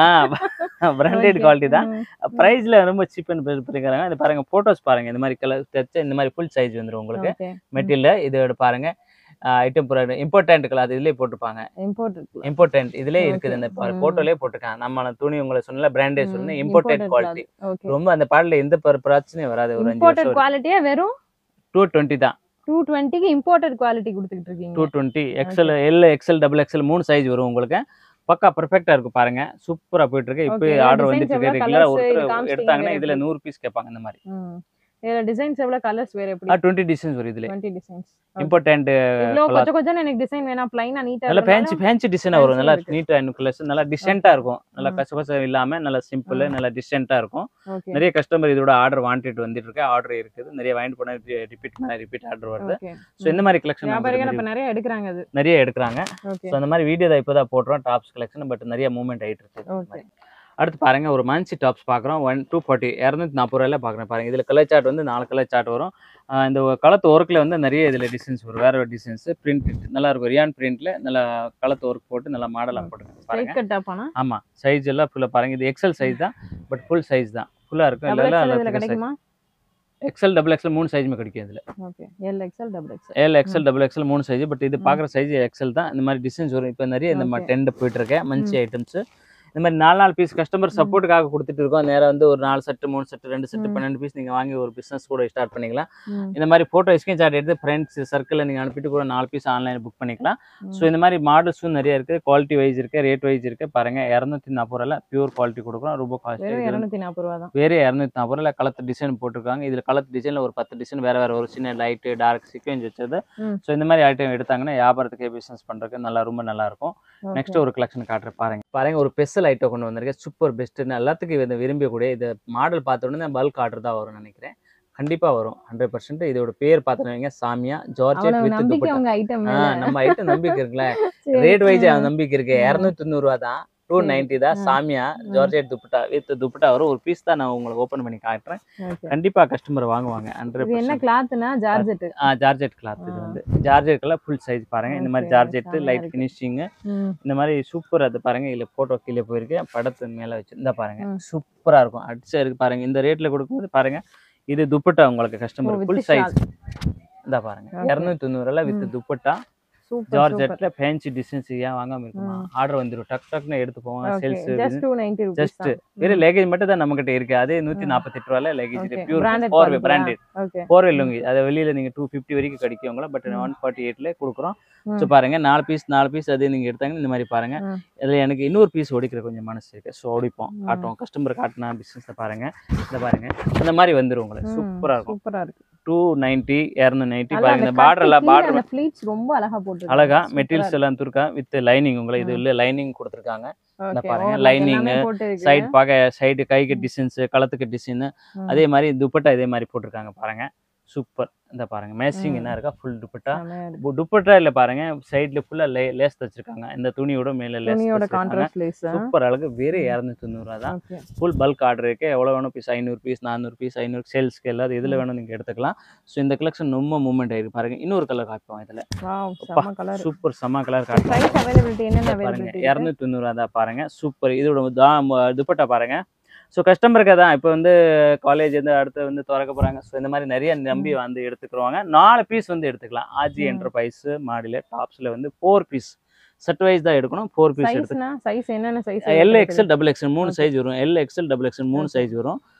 ஆ பிராண்டட் Okay. குவாலிட்டி தான் ம். பிரைஸ்ல ரொம்ப சீப் அண்ட் பெஸ்ட் பண்ணிக்கிறாங்க இது பாருங்க போட்டோஸ் பாருங்க இந்த மாதிரி கலர் தச்ச இந்த மாதிரி ஃபுல் சைஸ் வந்துரும் உங்களுக்கு Okay. மெட்டீரியல் இதோட பாருங்க ஐட்டம் இம்பார்ட்டன்ட் கலர் இதுலயே போட்டுப்பாங்க Imported. இம்பார்ட்டன்ட் இதுலயே Okay. இருக்குது இந்த ம். போட்டோலயே போட்டிருக்காங்க நம்ம துணி உங்களை சொன்னல பிராண்டே ம். சொன்னேன் Imported இம்பார்ட்டன்ட் குவாலிட்டி Okay. ரொம்ப அந்த பாடல எந்த பிர- பிரச்சனையும் வராது ஒரு அஞ்சு Imported வருஷம் quality-யே வெறும் டூ டுவெண்ட்டி தான் டூ டுவெண்ட்டிக்கு இம்போர்ட்டட் குவாலிட்டி கொடுத்துக்கிட்டு இருக்கீங்க two twenty XL L XL double XL மூணு சைஸ் வரும் உங்களுக்கு பக்கா பெர்ஃபெக்டா இருக்கும் பாருங்க சூப்பரா போயிட்டு இருக்கு இப்போ Okay, இதுல ஆர்டர் designs வந்துட்டு எவ்வளவு இருக்கு ரெகுலரா colours இது ஒருத்தர் காமிச்சிட்டீங்க எடுத்தாங்கன்னா இதுல எப்படி? நூறு பீஸ் கேட்பாங்க இந்த மாதிரி ம். இதுல டிசைன்ஸ் எவ்வளவு கலர்ஸ் வேற எப்படி டுவெண்ட்டி டிசைன்ஸ் வரும் இதுல டுவெண்ட்டி டிசைன்ஸ் இம்பார்ட்டன்ட் இவ்வளோ கொஞ்சம் கொஞ்சம் எனக்கு டிசைன் வேணாம் பிளைனா நீட்டா நல்லா ஃபேன்சி ஃபேன்சி டிசைனா வரும் fancy நல்லா இருக்கு. நீட்டா கலர்ஸ் நல்லா டிசென்ட்டா இருக்கும் நல்லா ம். கசகச இல்லாம நல்லா சிம்பிள் ம். நல்லா டிசென்ட்டா இருக்கும் ஓகே நிறைய கஸ்டமர் இதோட ஆர்டர் வாண்டிட்டு வந்துட்டு இருக்கு ஆர்டர் இருக்குது நிறைய வாங்கிட்டு போனா ரிப்பீட் மேல ரிப்பீட் ஆர்டர் வருது ஓகே ஸோ இந்த மாதிரி கலெக்ஷன் வியாபாரிகள் இப்ப நிறைய எடுக்கிறாங்க அது நிறைய எடுக்கிறாங்க ஓகே ஸோ அந்த மாதிரி வீடியோ தான் இப்போ தான் போடுறோம் டாப்ஸ் கலெக்ஷன் பட் நிறைய மூவ்மெண்ட் ஆயிட்டு இருக்கு இந்த ஓகே மாதிரி. அடுத்து பாருங்க ஒரு மன்சி டாப்ஸ் பார்க்குறோம் ஒன் டூ ஃபார்ட்டி இரநூத்தி நாற்பது ரூபாயில பார்க்குறேன் பாருங்க இதில் கலர் சார்ட் வந்து நாலு கலர் சார்ட் வரும் ஆஹ் இந்த களத்து ஒர்க்கில் வந்து நிறைய இதில் டிசைன்ஸ் வரும் வேற ஒரு டிசைன்ஸ் பிரிண்ட் நல்லா இருக்கும் ரியான் பிரிண்ட்ல நல்லா களத்து ஒர்க் போட்டு நல்லா மாடலாக போட்டுருங்க பாருங்க ஸ்ட்ரைட் கட் ஆப்பானா ஆமா சைஸ் எல்லாம் ஃபுல்லாக பாருங்க இது எக்ஸல் சைஸ் தான் பட் ஃபுல் சைஸ் தான் ஃபுல்லாக இருக்கும் டபுள் எக்ஸ்எல் இதுல இல்லை கிடைக்குமா எக்ஸல் டபுள் எக்ஸல் மூணு சைஸுமே கிடைக்கும் இதில் okay L XL double XL L XL double XL மூணு சைஸ் பட் இது ம். பார்க்குற சைஸ் எக்ஸல் தான் இந்த மாதிரி டிசைன்ஸ் வரும் இப்போ நிறைய இந்த மாதிரி Okay. டெண்ட் போயிட்டு இருக்கேன் மஞ்சி ஐட்டம்ஸ் இந்த மாதிரி நாலு நாலு பீஸ் கஸ்டமர் சப்போர்ட்டுக்காக கொடுத்துட்டு இருக்கோம் நேரம் வந்து ஒரு நாலு செட்டு மூணு செட்டு ரெண்டு செட்டு ம். பன்னெண்டு பீஸ் நீங்கள் வாங்கி ஒரு பிஸ்னஸ் கூட ஸ்டார்ட் பண்ணிக்கலாம் ம். இந்த மாதிரி ஃபோட்டோ ஸ்கிரீன் சார்ட் எடுத்து ஃப்ரெண்ட்ஸ் சர்க்கிளில் நீங்கள் அனுப்பிட்டு கூட நாலு பீஸ் ஆன்லைன் புக் பண்ணிக்கலாம் ம். ஸோ இந்த மாதிரி மாடல்ஸும் நிறைய இருக்குது குவாலிட்டி வைஸ் இருக்குது ரேட் வைஸ் இருக்குது பாருங்க இரநூத்தி நாற்பது ரூபாயில் பியூர் குவாலிட்டி கொடுக்குறோம் ரொம்ப வெறும் காஸ்ட்லி இருநூத்தி நாற்பது ரூபா தான் வேறு இரநூத்தி நாற்பது ரூபாயில் கலத்து டிசைன் போட்டிருக்காங்க இதில் கலத்து டிசைனில் ஒரு பத்து டிசைன் வேறு வேறு ஒரு சின்ன லைட்டு டார்க் சீக்வென்ஸ் வச்சது ம். ஸோ இந்த மாதிரி ஐட்டம் எடுத்தாங்கன்னா வியாபாரத்துக்கு பிஸ்னஸ் பண்ணுறதுக்கு நல்லா ரொம்ப நல்லா இருக்கும் Okay. நெக்ஸ்ட் ஒரு கலெக்ஷன் காட்டுறேன் பாருங்க பாருங்க ஒரு ஸ்பெஷல் ஐட்டம் கொண்டு வந்திருக்கேன் சூப்பர் பெஸ்ட்னு எல்லாத்துக்கும் இதை விரும்பக்கூடிய இது மாடல் பார்த்த உடனே பல்க் ஆர்டர் தான் வரும்னு நினைக்கிறேன் கண்டிப்பா வரும் ஹண்ட்ரட் பர்சன்ட் இதோட பேர் பார்த்துருவீங்க சாமியா ஜார்ஜெட் அவ்வளவு வித் நம்பிக்கை துப்பட்டா உங்க ஐட்டம் ஆ, நம்ம ஐட்டம் நம்பிக்கை இருக்குல்ல ரேட் வைஸ் நம்பிக்கை இருக்கு ம். இரநூத்தி தொண்ணூறுவா தான் டூ நைன்டி தான் ம். சாமியா ம். ஜார்ஜெட் துப்பட்டா வித் துப்பட்டா வரும் ஒரு பீஸ் தான் நான் உங்களுக்கு ஓப்பன் பண்ணி காட்டுறேன் கண்டிப்பா கஸ்டமர் வாங்குவாங்க ஹண்ட்ரட் இது என்ன கிளாத்னா ஜார்ஜெட் ஆ ஜார்ஜெட் கிளாத் இது ஆ. வந்து ஜார்ஜெட் கலர் ஃபுல் சைஸ் பாருங்க இந்த மாதிரி Okay, ஜார்ஜெட் செமையா லைட் இருக்கு. ஃபினிஷிங் இந்த மாதிரி சூப்பர் அது பாருங்க இதுல போட்டோ கீழே போயிருக்கு படத்து மேல வச்சு இந்த பாருங்க ம். சூப்பரா இருக்கும் அடிச்சா இருக்கு பாருங்க இந்த ரேட்ல கொடுக்கும்போது பாருங்க இது துப்பட்டா உங்களுக்கு கஸ்டமர் ஃபுல் சைஸ் இந்த பாருங்க Okay. இரநூத்தி தொண்ணூறுல வித் ம். துப்பட்டா சூப்பர் ஜார்ஜெட்ல ஃபேன்சி டிசைன்ஸ் ஏன் வாங்காம இருக்குமா ம். ஆர்டர் வந்துடும் டக் டக்னு எடுத்து போவோம் சேல்ஸ் ஜஸ்ட் 290 rupees ஜஸ்ட் தான் வெறும் லெகேஜ் மட்டும் தான் நம்ம கிட்ட இருக்கு அதே நூத்தி ம். நாற்பத்தெட்டு ரூபாயில லெகேஜ் Okay. பியூர் Branded ஃபோர் quality-ஆ? பிராண்டட் ஓகே ஃபோர் லுங்கி அதை வெளியில நீங்க டூ ஃபிஃப்டி வரைக்கும் கிடைக்கும் உங்களை பட் ம். ஒன் ஃபார்ட்டி எயிட்ல கொடுக்குறோம் ம். ஸோ பாருங்க நாலு பீஸ் நாலு பீஸ் அது நீங்க எடுத்தாங்கன்னா இந்த மாதிரி பாருங்க ம். இதுல எனக்கு இன்னொரு பீஸ் ஒடிக்கிற கொஞ்சம் மனசு இருக்கு ஸோ ஒடிப்போம் ம். காட்டுவோம் கஸ்டமர் காட்டினா பிசினஸ் பாருங்க இந்த பாருங்க இந்த மாதிரி வந்துரும் உங்களுக்கு சூப்பரா இருக்கும் சூப்பரா இருக்கு டூ நைன்டி இரநூறு நைன்டி நல்லா பாருங்க அந்த இந்த பார்டர் எல்லாம் கட்டு கீழ பார்டர் அந்த ஃபிளீட்ஸ் ரொம்ப அழகா போட்டு அழகா மெட்டீரியல்ஸ் எல்லாம் துருக்கா வித் லைனிங் உங்களுக்கு இது உள்ள லைனிங் கொடுத்துருக்காங்க இந்த பாருங்க, lining, சைடு பார்க்க சைடு கைக்கு டிசைன்ஸ் களத்துக்கு டிசைன் அதே மாதிரி துப்பட்டா இதே மாதிரி போட்டிருக்காங்க பாருங்க சூப்பர் இந்த பாருங்க மேட்சிங் ம். என்ன இருக்கா ஃபுல் துப்பட்டா bu- துப்பட்டா இல்ல பாருங்க சைடுல ஃபுல்லா லேஸ் தச்சிருக்காங்க இந்த துணியோட மேல லேஸ் துணியோட தச்சிருக்காங்க கான்ட்ராஸ்ட் லேஸ் சூப்பர் அழகு வெறும் இரநூத்தி தொண்ணூறுவா தான் ஓகே ஃபுல் பல்க் ஆர்டர் இருக்கு எவ்வளோ வேணும் பீஸ் ஐநூறு பீஸ் நானூறு பீஸ் ஐநூறு சேல்ஸ்க்கு எல்லாது எதில் வேணும் நீங்கள் எடுத்துக்கலாம் ஸோ இந்த கலெக்ஷன் ரொம்ப மூவ்மெண்ட் ஆயிருக்கு பாருங்க இன்னொரு கலர் காட்டுவோம் இதில் வாவ் அப்பா, செம கலர் சூப்பர் செம்ம கலர் காட்டுவோம் பிரைஸ் அவைலபிலிட்டி என்னென்ன பாருங்க அவைலபிலிட்டி இரநூத்தி தொண்ணூறுவா தான் பாருங்க சூப்பர் இதோட தா ம- துப்பட்டா பாருங்க ஸோ கஸ்டமருக்கு தான் இப்போ வந்து காலேஜ் வந்து அடுத்து வந்து திறக்க போறாங்க ஸோ இந்த மாதிரி நிறைய நம்பி வந்து எடுத்துக்கிறவாங்க நாலு பீஸ் வந்து எடுத்துக்கலாம் ஆஜி ம். என்டர்பிரைஸ் மாடியில் டாப்ஸில் வந்து ஃபோர் பீஸ் செட் வைஸ் தான் எடுக்கணும் ஃபோர் பீஸ் எடுத்து சைஸ்னா சைஸ் என்னென்ன size L XL double XL மூணு சைஸ் வரும் எல் எக்ஸ்எல் டபுள் எக்ஸ்எல் மூணு Okay. சைஸ் வரும்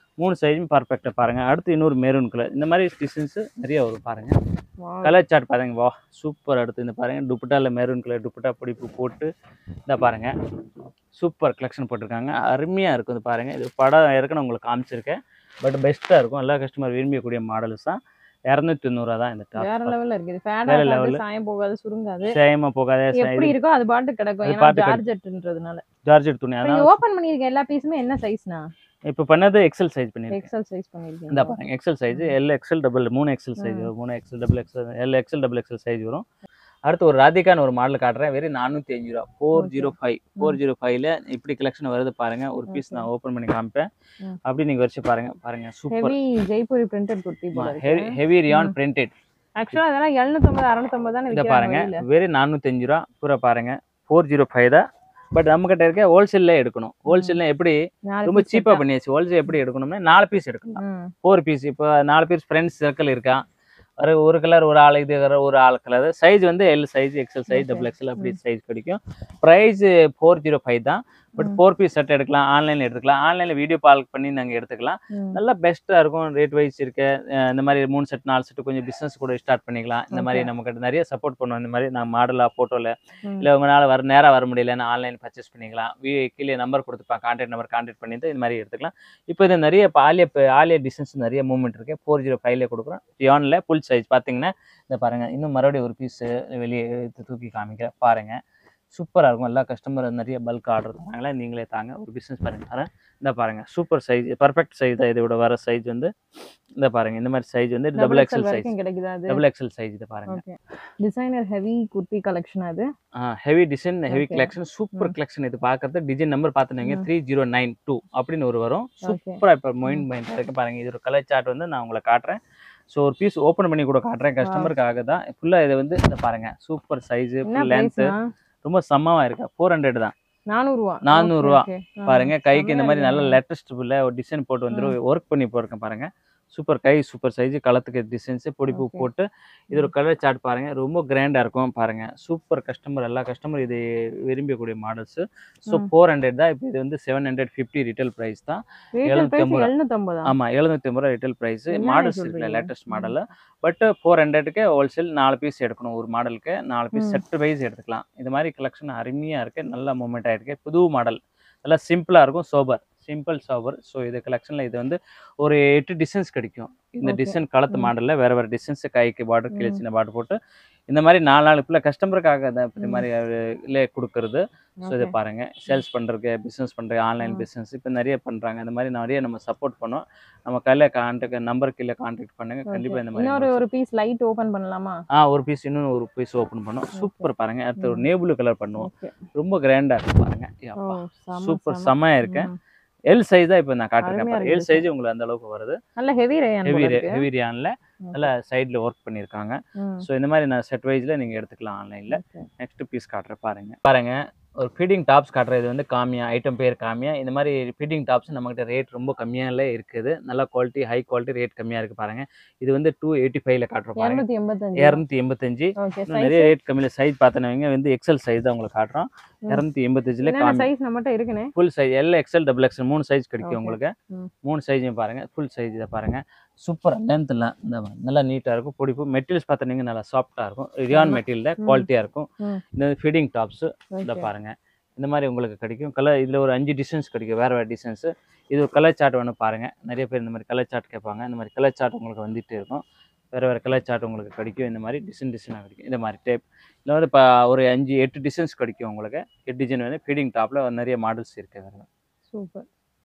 மூணு சைஸும் பர்ஃபெக்டாக பாருங்க அடுத்து இன்னொரு மெரூன் கலர் இந்த மாதிரி டிசைன்ஸு நிறைய வரும் பாருங்க Wow. கலர் சார்ட் பாருங்க வா சூப்பர் அடுத்து இந்த பாருங்க துப்பட்டாவில் மெரூன் கலர் துப்பட்டா பிடிப்பு போட்டு இந்த பாருங்க சூப்பர் கலெக்ஷன் போட்டிருக்காங்க அருமையாக இருக்கும் இது பாருங்க இது படம் ஏற்கனவே உங்களுக்கு காமிச்சிருக்கேன் பட் பெஸ்ட்டாக இருக்கும் எல்லா கஸ்டமர் விரும்பக்கூடிய மாடல்ஸ் தான் இரநூத்தி தொண்ணூறுவா தான் இந்த வேற டாப் லெவல்ல இருக்குது ஃபேட் வேற ஆகாது level. சாயம் போகாது சுருங்காது சேமா போகாத எப்படி இருக்கோ அது பாட்டு கிடக்கும் அது ஏன்னா பாட்டு கிடக்கும். ஜார்ஜெட்ன்றதுனால ஜார்ஜெட் துணி இப்போ அதான் நீங்க ஓபன் பண்ணிருக்க எல்லா பீஸுமே என்ன சைஸ்னா இப்போ பண்ணது எக்ஸல் சைஸ் பண்ணியிருக்கேன் எக்ஸல் சைஸ் இந்த பண்ணிருக்கீங்க பாருங்க XL size L XL double மூணு எக்ஸல் சைஸ் வரும் மூணு XL double XL L XL double XL size வரும் அடுத்து ஒரு ராதிகான்னு ஒரு மாடல் காட்டுறேன் வெறும் நானூற்றி அஞ்சு ரூபா four Okay. Zero five four zero ஃபைவ்ல இப்படி கலெக்ஷன் வருது பாருங்க ஒரு பீஸ் Okay. நான் ஓப்பன் பண்ணி காமிப்பேன் ம். அப்படி நீங்க வச்சு பாருங்க பாருங்க super heavy Jaipuri printed kurti போல ஹெவி இருக்கு ஹெவி ரியான் பிரிண்டட் ஆக்சுவலா அதெல்லாம் 750 650 தானே இதை விக்கிறாங்க பாருங்க வெளியில வெறும் நானூற்றி அஞ்சு ரூபா பூரா பாருங்க ஃபோர் ஜீரோ ஃபைவ் தான் பட் நம்மகிட்ட இருக்க ஹோல்சேல்ல எடுக்கணும் ஹோல்சேல்ல எப்படி நாலு ரொம்ப piece சீப்பா set ஆ. பண்ணியாச்சு ஹோல்சேல் எப்படி எடுக்கணும்னா நாலு பீஸ் எடுக்கலாம் ம். ஃபோர் பீஸ் இப்போ நாலு பேர் ஃப்ரெண்ட்ஸ் சர்க்கிள் இருக்கா ஒரு ஒரு கலர் ஒரு ஆள் இது கலர் ஒரு ஆள் கலர் சைஸ் வந்து L size XL size Okay. Double XL அப்படி சைஸ் கிடைக்கும் ப்ரைஸ் ஃபோர் ஜீரோ ஃபைவ் தான் பட் ம். ஃபோர் பீஸ் செட் எடுக்கலாம் ஆன்லைனில் எடுத்துக்கலாம் ஆன்லைனில் வீடியோ கால் பண்ணி நாங்கள் எடுத்துக்கலாம் ம். நல்லா பெஸ்ட்டாக இருக்கும் ரேட் வைஸ் இருக்க அஹ் இந்த மாதிரி மூணு செட் நாலு செட் கொஞ்சம் பிஸ்னஸ் கூட ஸ்டார்ட் பண்ணிக்கலாம் இந்த மாதிரி Okay. நமக்கு நிறைய சப்போர்ட் பண்ணுவோம் இந்த மாதிரி நான் மாடலாக ஃபோட்டோவில் ம். இல்லை உங்களால் வர நேராக வர முடியலன்னா ஆன்லைன் பர்ச்சேஸ் பண்ணிக்கலாம் வீ கீழே நம்பர் கொடுத்துப்பான் கான்டாக்ட் நம்பர் கான்டாக்ட் பண்ணிட்டு இந்த மாதிரி எடுத்துக்கலாம் இப்போ இது நிறைய இப்போ ஆலியா இப்போ ஆலியா டிசைன்ஸ் நிறைய மூவ்மெண்ட் இருக்கு ஃபோர் ஜீரோ ஃபைவ்ல கொடுக்குறோம் டியானில் ஃபுல் சைஸ் பார்த்தீங்கன்னா இந்த பாருங்க இன்னும் மறுபடியும் ஒரு பீஸ் வெளியே எடுத்து தூக்கி காமிக்கிறேன் பாருங்க சூப்பராக இருக்கும் எல்லா கஸ்டமர் நிறைய பல்க் ஆர்டர் தராங்களே நீங்களே தாங்க ஒரு பிஸ்னஸ் பாருங்க தரேன் இந்த பாருங்க சூப்பர் சைஸ் பர்ஃபெக்ட் சைஸ் தான் இதோட வர சைஸ் வந்து இந்த பாருங்க இந்த மாதிரி சைஸ் வந்து Double double XL XL size வரைக்கும் கிடைக்குதா அது டபுள் எக்ஸல் சைஸ் இது பாருங்க okay designer heavy kurti collection அது heavy design heavy Okay. Collection super collection இது பார்க்கறது டிசைன் நம்பர் பார்த்துனீங்க ம். த்ரீ ஜீரோ நைன் டூ அப்படின்னு ஒரு வரும் ஓகே சூப்பராக இப்போ மைண்ட் மைண்ட் இருக்கு பாருங்க இது ஒரு கலர் சார்ட் வந்து நான் உங்களை காட்டுறேன் ஸோ ஒரு பீஸ் ஓப்பன் பண்ணி கூட காட்டுறேன் கஸ்டமருக்காக தான் ஃபுல்லாக இது வந்து இந்த பாருங்க சூப்பர் சைஸ் என்ன ஃபுல் லென்த்து பிரைஸ்னா ரொம்ப சம்மவா இருக்கு ஃபோர் ஹண்ட்ரட் தான் 400 ரூபா 400 ரூபா. Okay, okay. ஆ. பாருங்க கைக்கு இந்த மாதிரி நல்ல செம்மையா லேட்டஸ்ட் ஃபுல்ல ஒரு டிசைன் போட்டு வந்துடும் ஒர்க் பண்ணி போயிருக்கேன் பாருங்க சூப்பர் கை சூப்பர் சைஸ் களத்துக்கு டிசைன்ஸ் பொடிப்பு Okay. போட்டு இது ஒரு கலர் சார்ட் பாருங்க ரொம்ப கிராண்டா இருக்கும் பாருங்க சூப்பர் கஸ்டமர் எல்லா கஸ்டமர் இது விரும்பக்கூடிய மாடல்ஸ் ஸோ ம். ஃபோர் ஹண்ட்ரட் தான் இப்போ இது வந்து seven hundred fifty retail price தான் Retail price 750 750 ஆமா எழுநூத்தி ஐம்பது ரூபா ரிட்டேல் ப்ரைஸ் என்ன மாடல்ஸ் சொல்றீங்க? இருக்குல்ல லேட்டஸ்ட் ம். மாடல் பட் ஃபோர் ஹண்ட்ரடுக்கு ஹோல்சேல் நாலு பீஸ் எடுக்கணும் ஒரு மாடலுக்கு நாலு பீஸ் ம். செட் வைஸ் எடுத்துக்கலாம் இந்த மாதிரி கலெக்ஷன் அருமையா இருக்கு நல்ல மூமெண்ட் ஆயிருக்கு புது மாடல் நல்லா சிம்பிளா இருக்கும் சோபர் சிம்பிள் சோபர் ஸோ இது கலெக்ஷன்ல இது வந்து ஒரு எட்டு டிசைன்ஸ் கிடைக்கும் இந்த Okay. டிசைன் களத்து ம். மாடல்ல வேற வேற டிசைன்ஸ் கைக்கு பார்டர் கீழே ம். சின்ன பார்டர் போட்டு இந்த மாதிரி நாலு நாலு பிள்ளை கஸ்டமருக்காக இந்த ம். மாதிரி இல்லை கொடுக்கறது ஸோ இதை Okay. பாருங்க சேல்ஸ் பண்றதுக்கு பிசினஸ் பண்றதுக்கு ஆன்லைன் ம். பிசினஸ் இப்போ நிறைய பண்றாங்க இந்த மாதிரி நிறைய நம்ம சப்போர்ட் பண்ணோம் நம்ம கையில கான்டாக்ட் நம்பர் கீழே கான்டாக்ட் பண்ணுங்க Okay. கண்டிப்பா இந்த இன்னொரு மாதிரி ஒரு பீஸ் லைட் ஓபன் பண்ணலாமா ஆ ஒரு பீஸ் இன்னும் ஒரு பீஸ் ஓப்பன் பண்ணோம் சூப்பர் பாருங்க அடுத்து ஒரு ம். நேபுளு கலர் பண்ணுவோம் ஓகே ரொம்ப கிராண்டா இருக்கு பாருங்க ஓ அப்பா செம, சூப்பர் செம. செம்மையா இருக்கு ம். எல் சைஸ் தான் இப்போ நான் காட்டுறேன் அருமையா பாருங்க. எல் இருக்கு சைஸ் உங்களுக்கு அந்த அளவுக்கு வருது நல்ல ஹெவி ரேயான் ஹெவி போல இருக்கு ஹெவி ரியான்ல Okay. நல்லா சைடுல ஒர்க் பண்ணியிருக்காங்க ம். ஸோ இந்த மாதிரி நான் செட் வைஸ்ல நீங்க எடுத்துக்கலாம் ஆன்லைன்ல Okay. நெக்ஸ்ட் பீஸ் காட்டுறேன் பாருங்க பாருங்க ஒரு ஃபீடிங் டாப்ஸ் காட்டுறது வந்து காமியா ஐட்டம் பேர் காமியா இந்த மாதிரி ஃபீடிங் டாப்ஸ் நம்மகிட்ட ரேட் ரொம்ப கம்மியால இருக்குது நல்ல குவாலிட்டி ஹை குவாலிட்டி ரேட் கம்மியா இருக்கு பாருங்க இது வந்து டூ எயிட்டி ஃபைவ்ல காட்டுறோம் பாருங்க 285 இரநூத்தி எண்பத்தஞ்சு ஓகே இன்னும் நிறைய ரேட் கம்மியில் சைஸ் பார்த்தனவங்க வந்து எக்ஸல் சைஸ் தான் உங்களுக்கு காட்டுறோம் ம். இரநூத்தி எண்பத்தஞ்சில் என்னென்ன காமி சைஸ் நம்மகிட்ட இருக்குனே full size L XL double XL மூணு சைஸ் கிடைக்கும் Okay. உங்களுக்கு ம். மூணு சைஸையும் பாருங்க ஃபுல் சைஸ் இதை பாருங்க சூப்பர் லென்த்தில் இந்த மாதிரி நல்லா நீட்டாக இருக்கும் பிடிப்பு மெட்டீரியல்ஸ் பார்த்தீங்கன்னா நல்லா சாஃப்டாக இருக்கும் ரியான் ஆமா. மெட்டீரியலில் ம். குவாலிட்டியாக இருக்கும் ம். இந்த ஃபீடிங் டாப்ஸு இந்த Okay. பாருங்க இந்த மாதிரி உங்களுக்கு கிடைக்கும் கலர் இதில் ஒரு அஞ்சு டிசைன்ஸ் கிடைக்கும் வேறு வேறு டிசைன்ஸு இது ஒரு கலர் சார்ட் வேணும் பாருங்க நிறைய பேர் இந்த மாதிரி கலர் சார்ட் கேட்பாங்க இந்த மாதிரி கலர் சார்ட் உங்களுக்கு வந்துட்டு இருக்கும் வேறு வேறு கலர் சார்ட் உங்களுக்கு கிடைக்கும் இந்த மாதிரி டிசைன் டிசைனாக கிடைக்கும் இந்த மாதிரி டைப் இதில் வந்து இப்போ ஒரு அஞ்சு எட்டு டிசைன்ஸ் கிடைக்கும் உங்களுக்கு எட்டு டிசைன் வந்து ஃபீடிங் டாப்பில் நிறைய மாடல்ஸ் இருக்குது வேறு சூப்பர்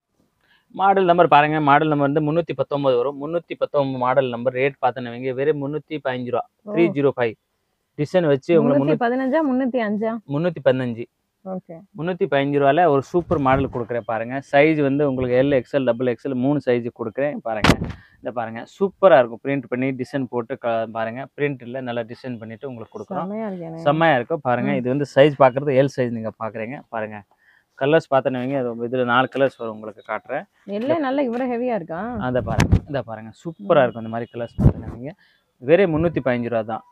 மாடல் நம்பர் பாருங்க மாடல் நம்பர் வந்து முந்நூற்றி பத்தொம்பது வரும் முந்நூற்றி பத்தொம்பது மாடல் நம்பர் ரேட் பார்த்தோன்னு வைங்க வெறும் முந்நூற்றி பதினஞ்சு ரூபா த்ரீ ஜீரோ ஃபைவ் டிசைன் வச்சு உங்களுக்கு முன்னூத்தி முந்நூற்றி பதினஞ்சா முன்னூத்தி அஞ்சா முந்நூற்றி பதினஞ்சு ஓகே முந்நூற்றி பதினஞ்சு ரூபாயில் ஒரு சூப்பர் மாடல் கொடுக்குறேன் பாருங்க சைஸ் வந்து உங்களுக்கு எல் எக்ஸ்எல் டபுள் எக்ஸ்எல் மூணு சைஸ் கொடுக்குறேன் பாருங்க இந்த பாருங்க சூப்பராக இருக்கும் பிரிண்ட் பண்ணி டிசைன் போட்டு க பாருங்க பிரிண்ட்டில் நல்லா டிசைன் பண்ணிட்டு உங்களுக்கு கொடுக்குறோம் செம்மையா இருக்கு எனக்கு. செம்மையா இருக்கும் பாருங்க ம். இது வந்து சைஸ் பார்க்குறது எல் சைஸ் நீங்கள் பார்க்குறீங்க பாருங்க கலர்ஸ் பார்த்தோன்னு வைங்க இது இதில் நாலு கலர்ஸ் வரும் உங்களுக்கு காட்டுறேன் எல்லே நல்ல இவ்வளவு ஹெவியா இருக்கா அதை பாருங்க இதை பாருங்க சூப்பராக இருக்கும் இந்த மாதிரி கலர்ஸ் பார்த்தீங்கன்னா வெறும் முந்நூற்றி பதினஞ்சு ரூபா தான்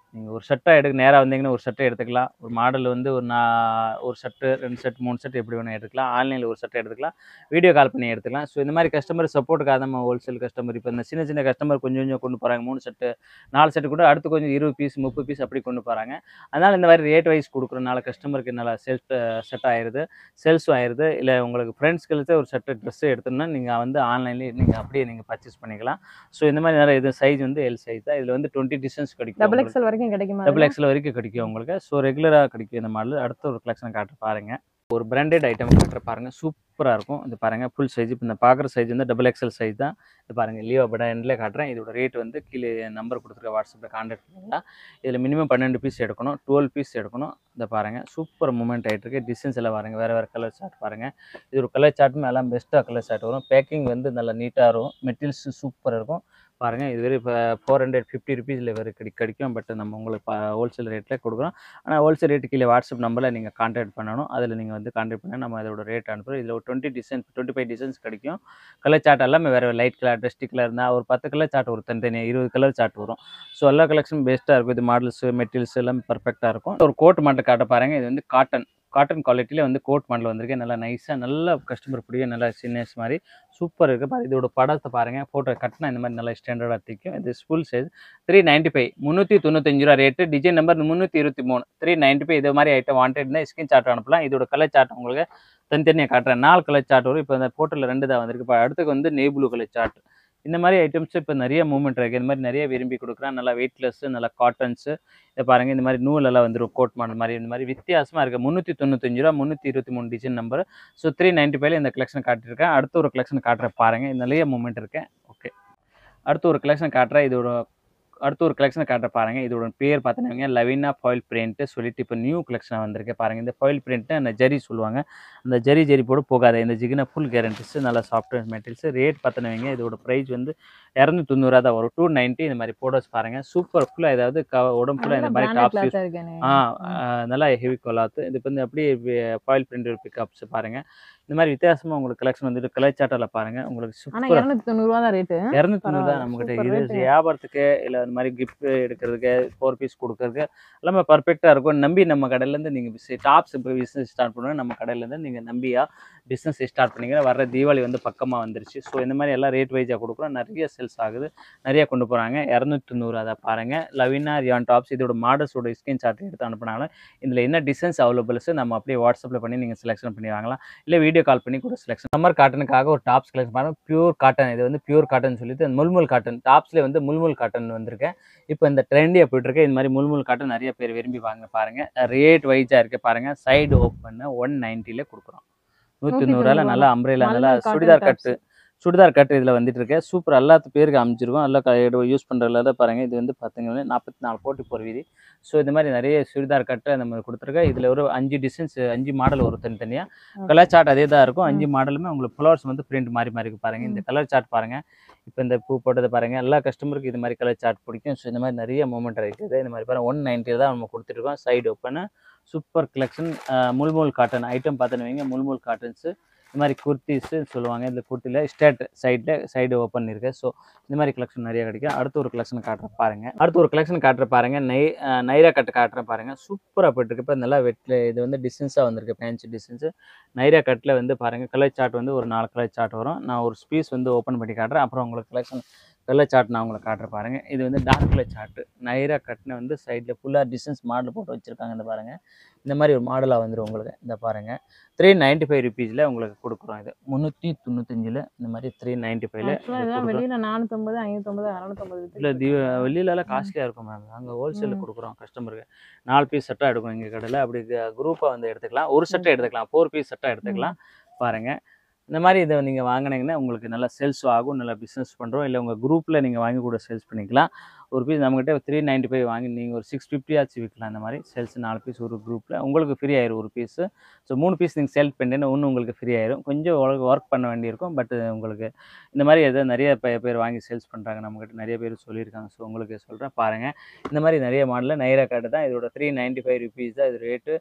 நீங்கள் ஒரு ஷர்ட்டாக எடுக்க நேராக வந்தீங்கன்னா ஒரு ஷர்ட்டை எடுத்துக்கலாம் ஒரு மாடல் வந்து ஒரு நா ஒரு ஷர்ட்டு ரெண்டு ஷர்ட் மூணு ஷர்ட் எப்படி வேணும் எடுத்துக்கலாம் ஆன்லைனில் ஒரு ஷர்ட்டை எடுத்துக்கலாம் வீடியோ கால் பண்ணி எடுத்துக்கலாம் ஸோ இந்த மாதிரி கஸ்டமர் சப்போர்ட்டுக்காக நம்ம ஹோல்சேல் கஸ்டமர் இப்போ இந்த சின்ன சின்ன கஸ்டமர் கொஞ்சம் கொஞ்சம் கொண்டு போகிறாங்க மூணு ஷர்ட்டு நாலு ஷர்ட் கூட அடுத்து கொஞ்சம் இருபது பீஸ் முப்பது பீஸ் அப்படி கொண்டு போகிறாங்க அதனால் இந்த மாதிரி ரேட் வைஸ் கொடுக்குறனால கஸ்டமருக்கு நல்லா செல்ஃப் செட் ஆயிடுது சேல்ஸும் ஆயிடுது இல்லை உங்களுக்கு ஃப்ரெண்ட்ஸ்களுக்கு ஒரு ஷர்ட்டு ட்ரெஸ்ஸு எடுத்தோம்னா நீங்கள் வந்து ஆன்லைன்லேயே நீங்கள் அப்படியே நீங்கள் பர்ச்சேஸ் பண்ணிக்கலாம் ஸோ இந்த மாதிரி நிறைய இது சைஸ் வந்து எல் சைஸ் தான் இதில் வந்து டுவெண்ட்டி டிசைன்ஸ் கிடைக்கும் டபுள் உங்களுக்கு. எக்ஸ்எல் வரைக்கும் கிடைக்குமா டபுள் எக்ஸ்எல் வரைக்கும் கிடைக்கும் உங்களுக்கு ஸோ ரெகுலராக கிடைக்கும் இந்த மாடல் அடுத்த ஒரு கலெக்ஷன் காட்டுற பாருங்க ஒரு பிராண்டட் ஐட்டம் காட்டுற பாருங்க சூப்பராக இருக்கும் இது பாருங்க ஃபுல் சைஸ் இப்போ இந்த பார்க்குற சைஸ் வந்து டபுள் எக்ஸ்எல் சைஸ் தான் இது பாருங்க லியோ பிராண்ட்ல காட்டுறேன் இதோட ரேட் வந்து கீழே நம்பர் கொடுத்துருக்க வாட்ஸ்அப்பில் கான்டாக்ட் பண்ணிக்கலாம் இதில் மினிமம் பன்னெண்டு பீஸ் எடுக்கணும் டுவெல் பீஸ் எடுக்கணும் இதை பாருங்க சூப்பர் மூமெண்ட் ஆகிட்டு இருக்கு டிசைன்ஸ் எல்லாம் பாருங்க வேறு வேறு கலர் சார்ட் பாருங்க இது ஒரு கலர் சார்ட்டும் எல்லாம் பெஸ்ட்டாக கலர் சார்ட் வரும் பேக்கிங் வந்து நல்லா நீட்டாக இருக்கும் மெட்டீரியல்ஸ் சூப்பராக இருக்கும் பாருங்க இது வெறும் இப்போ ஃபோர் ஹண்ட்ரட் ஃபிஃப்டி ருபீஸில் வேறு கிடை கிடைக்கும் பட் நம்ம உங்களுக்கு ஹோல்சேல் ரேட்டில் கொடுக்குறோம் ஆனால் ஹோல்சேல் ரேட்டு கீழே வாட்ஸ்அப் நம்பரில் நீங்கள் கான்டாக்ட் பண்ணணும் அதில் நீங்கள் வந்து கான்டாக்ட் பண்ணி நம்ம அதோட ரேட் அனுப்புகிறோம் இதில் ஒரு twenty designs twenty five designs கிடைக்கும் கலர் சார்ட் எல்லாமே வேறு லைட் கலர் டஸ்டி கலர் இருந்தால் ஒரு பத்து கலர் சார்ட் ஒரு தனித்தனியாக இருபது கலர் சார்ட் வரும் ஸோ எல்லா கலெக்ஷனும் பெஸ்ட்டாக இருக்கும் இது மாடல்ஸ் மெட்டீரியல்ஸ் எல்லாம் பர்ஃபெக்டாக இருக்கும் ஒரு கோட் மாட்டை காட்ட பாருங்க இது வந்து காட்டன் காட்டன் குவாலிட்டியில் வந்து கோட் மாடல் வந்திருக்கு நல்லா நைஸாக நல்ல கஸ்டமர் பிடிக்கும் நல்லா சின்னஸ் மாதிரி சூப்பர் இருக்குது பாரு இதோட படத்தை பாருங்கள் ஃபோட்டோ கட்டினா இந்த மாதிரி நல்லா ஸ்டாண்டர்டாக திக்கும் இது full size three ninety five முந்நூற்றி தொண்ணூத்தஞ்சு ரூபா ரேட்டு டிசைன் நம்பர் முந்நூற்றி இருபத்தி மூணு த்ரீ நைன்ட்டி ஃபைவ் இது மாதிரி ஐட்டம் வாண்டட்னா ஸ்கின் சார்ட் அனுப்பலாம் இதோட கலர் சார்ட் உங்களுக்கு தனித்தனியாக காட்டுறேன் நாலு கலர் சார்ட் வரும் இப்போ இந்த ஃபோட்டோவில் ரெண்டு தான் வந்திருக்கு இப்போ அடுத்துக்கு வந்து நெய் ப்ளூ கலர் சார்ட் இந்த மாதிரி ஐட்டம்ஸ் இப்போ நிறைய மூவ்மெண்ட் இருக்குது இந்த மாதிரி நிறைய விரும்பி கொடுக்குறான் நல்லா வெயிட்லெஸ் நல்லா காட்டன்ஸு இதை பாருங்கள் இந்த மாதிரி நூலெல்லாம் வந்துடும் கோட் மாடல் மாதிரி இந்த மாதிரி வித்தியாசமாக இருக்குது முந்நூற்றி தொண்ணூத்தஞ்சு ரூபா முந்நூற்றி இருபத்தி மூணு design number so three ninety ஃபைவ்ல இந்த கலெக்ஷன் காட்டியிருக்கேன் அடுத்த ஒரு கலெக்ஷன் காட்டுற பாருங்கள் இது நிறைய மூமெண்ட் இருக்கேன் ஓகே அடுத்த ஒரு கலெக்ஷன் காட்டுறேன் இதோட அடுத்த ஒரு கலெக்ஷன் காட்ட பாருங்க இதோட பேர் பார்த்தீங்கன்னா லவினா ஃபாயில் பிரிண்ட் சொல்லிட்டு இப்போ நியூ கலெக்ஷன் வந்திருக்கு பாருங்க இந்த ஃபாயில் பிரிண்ட் அந்த ஜரி சொல்லுவாங்க அந்த ஜரி ஜரி போட போகாது இந்த ஜிகினா ஃபுல் கேரண்டிஸ் நல்லா சாஃப்ட்வேர் மெட்டீரியல்ஸ் ரேட் பார்த்தீங்கன்னா இதோட ப்ரைஸ் வந்து இரநூத்தி தொண்ணூறுவா தான் வரும் டூ நைன்ட்டி இந்த மாதிரி போடோஸ் பாருங்க சூப்பர் ஃபுல்லாக ஏதாவது க உடம்பு ஃபுல்லாக இந்த மாதிரி டாப்ஸ் யூஸ் ஆ ஆ, நல்லா ஹெவி கொலாத்து இது வந்து அப்படியே ஃபாயில் பிரிண்ட் பிக்கப்ஸ் பாருங்க இந்த மாதிரி வித்தியாசமா உங்களுக்கு கலெக்ஷன் வந்துட்டு கலர் சாட்டில் பாருங்க உங்களுக்கு ஆனா சூப்பர் இருநூத்தி தொண்ணூறு ரூபா தான் ரேட்டு இரநூத்தி தான் பரவாயில்ல, நம்மகிட்ட super இது rate. வியாபாரத்துக்கு இல்லை இந்த மாதிரி gift எடுக்கிறதுக்கு ஃபோர் பீஸ் கொடுக்கறதுக்கு எல்லாமே பர்ஃபெக்டாக இருக்கும் நம்பி நம்ம கடையிலேருந்து நீங்கள் டாப்ஸ் இப்போ பிஸ்னஸ் ஸ்டார்ட் பண்ணுவோம் நம்ம கடையிலேருந்து நீங்கள் நம்பியா பிஸ்னஸ் ஸ்டார்ட் பண்ணிக்கிற வர தீபாவளி வந்து பக்கமாக வந்துருச்சு ஸோ இந்த மாதிரி எல்லாம் ரேட் வைஸாக கொடுக்குறோம் நிறைய சேல்ஸ் ஆகுது நிறைய கொண்டு போகிறாங்க இரநூத்தி தொண்ணூறு அதை பாருங்கள் லவினா ரியான் டாப்ஸ் இதோட மாடல்ஸோட ஸ்கிரீன் ஷாட் எடுத்து அனுப்பினாலும் இதில் என்ன டிசைன்ஸ் அவைலபிள்ஸ் நம்ம அப்படியே வாட்ஸ்அப்பில் பண்ணி நீங்கள் செலெக்ஷன் பண்ணி வாங்கலாம் இல்லை வீடியோ கால் பண்ணி கூட செலெக்ஷன் சம்மர் காட்டனுக்காக ஒரு டாப்ஸ் கலெக்ஷன் பாருங்க பியூர் காட்டன் இது வந்து பியூர் காட்டன் சொல்லிட்டு முல்முல் காட்டன் டாப்ஸ்லேயே வந்து முல்முல் காட்டன் வந்திருக்கேன் இப்போ இந்த ட்ரெண்டியாக போயிட்டு இருக்கு இந்த மாதிரி முல்முல் காட்டன் நிறைய பேர் விரும்பி வாங்க பாருங்க ரேட் வைஸாக இருக்கு பாருங்க சைடு ஓப்பன் ஒன் நைன்ட்டில கொடுக்குறோம் நூற்றி நூறுரூவால நல்லா அம்ப்ரேலா நல்லா மல்மல் cotton சுடிதார் tops. கட்டு சுடிதார் கட்டு இதில் வந்துட்டு இருக்கு சூப்பர் எல்லாத்து பேருக்கு அமைச்சிருக்கோம் நல்லா யூஸ் பண்ணுறதுல பாருங்க இது வந்து பார்த்தீங்கன்னா நாற்பத்தி நாலு போட்டி போகிற வீதி ஸோ இந்த மாதிரி நிறைய சுடிதார் கட்டு அந்த மாதிரி கொடுத்துருக்கேன் இதில் ஒரு அஞ்சு டிசைன்ஸ் அஞ்சு மாடல் வரும் தனித்தனியாக கலர் சார்ட் அதே தான் இருக்கும் அஞ்சு மாடலுமே உங்களுக்கு ஃப்ளவர்ஸ் வந்து பிரிண்ட் மாறி மாறி இருக்கு பாருங்க இந்த கலர் சார்ட் பாருங்க இப்போ இந்த பூ போட்டதை பாருங்க எல்லா கஸ்டமருக்கு இது மாதிரி கலர் சார்ட் பிடிக்கும் ஸோ இந்த மாதிரி நிறைய மூமெண்ட் இருக்குது இந்த மாதிரி பாருங்க ஒன் நைன்ட்டியில் தான் நம்ம கொடுத்துருக்கோம் side open super collection mulmul cotton item பார்த்துன்னு வைங்க முல்முல் காட்டன்ஸு இந்த மாதிரி குர்த்திஸு சொல்லுவாங்க இந்த குர்த்தியில் ஸ்டேட் சைடில் சைடு ஓப்பன் இருக்கு ஸோ இந்த மாதிரி கலெக்ஷன் நிறைய கிடைக்கும் அடுத்து ஒரு கலெக்ஷன் காட்டுற பாருங்க அடுத்து ஒரு கலெக்ஷன் காட்டுற பாருங்க நை அஹ் நைரா கட்டு காட்டுறேன் பாருங்க சூப்பராக போயிட்டுருக்கு இப்போ நல்லா வெட்டில் இது வந்து டிசைன்ஸாக வந்திருக்கு பேன்ச் டிசைன்ஸு நைரா கட்டில் வந்து பாருங்க கலர் சார்ட் வந்து ஒரு நாலு கலர் சார்ட் வரும் நான் ஒரு ஸ்பீஸ் வந்து ஓப்பன் பண்ணி காட்டுறேன் அப்புறம் உங்களுக்கு கலெக்ஷன் கலர் சார்ட் நான் உங்களுக்கு காட்டுறேன் பாருங்க இது வந்து டார்க் கலர் சார்ட் நைரா கட்டின வந்து சைடில் ஃபுல்லாக டிசைன்ஸ் மாடல் போட்டு வச்சிருக்காங்க இந்த பாருங்க இந்த மாதிரி ஒரு மாடலாக வந்துடும் உங்களுக்கு இந்த பாருங்க த்ரீ நைன்ட்டி ஃபைவ் ருபீஸில் உங்களுக்கு கொடுக்குறோம் இது முந்நூற்றி தொண்ணூத்தஞ்சில் இந்த மாதிரி த்ரீ நைன்ட்டி ஃபைவ்ல Actually இதெல்லாம் வெளியில நானூத்தொன்பது ஐநூத்தொன்பது அறுநூத்தொன்பது இல்லை தீ வெளியிலலாம் காஸ்ட்லியாக இருக்கும் மேம் நாங்கள் ஹோல்சேலில் ம். கொடுக்குறோம் கஸ்டமருக்கு நாலு பீஸ் செட்டாக எடுக்கும் எங்கள் கடையில் அப்படி குரூப்பாக வந்து எடுத்துக்கலாம் ஒரு செட்டை எடுத்துக்கலாம் ஃபோர் பீஸ் செட்டாக எடுத்துக்கலாம் பாருங்கள் இந்த மாதிரி இதை நீங்கள் வாங்கினீங்கன்னா உங்களுக்கு நல்லா சேல்ஸ் ஆகும் நல்லா பிஸ்னஸ் பண்ணுறோம் இல்லை உங்கள் குரூப்பில் நீங்கள் வாங்கி கூட சேல்ஸ் பண்ணிக்கலாம் ஒரு பீஸ் நம்மகிட்ட த்ரீ நைன்ட்டி ஃபைவ் வாங்கி நீங்கள் ஒரு சிக்ஸ் ஃபிஃப்டியாச்சும் விற்கலாம் இந்த மாதிரி சேல்ஸ் நாலு பீஸ் ஒரு குரூப்பில் உங்களுக்கு ஃப்ரீ ஆயிரும் ஒரு பீஸு ஸோ மூணு பீஸ் நீங்கள் சேல் பண்ணிட்டீங்கன்னா ஒன்று உங்களுக்கு ஃப்ரீ ஆயிரும் கொஞ்சம் ஒர்க் பண்ண வேண்டியிருக்கும் பட் உங்களுக்கு இந்த மாதிரி எதோ நிறைய பே- பேர் வாங்கி சேல்ஸ் பண்ணுறாங்க நம்மகிட்ட நிறைய பேர் சொல்லியிருக்காங்க ஸோ உங்களுக்கு சொல்கிறேன் பாருங்கள் இந்த மாதிரி நிறைய மாடலில் நைரா கார்டு தான் இதோட த்ரீ நைன்ட்டி ஃபைவ் ருபீஸ் தான் இது ரேட்டு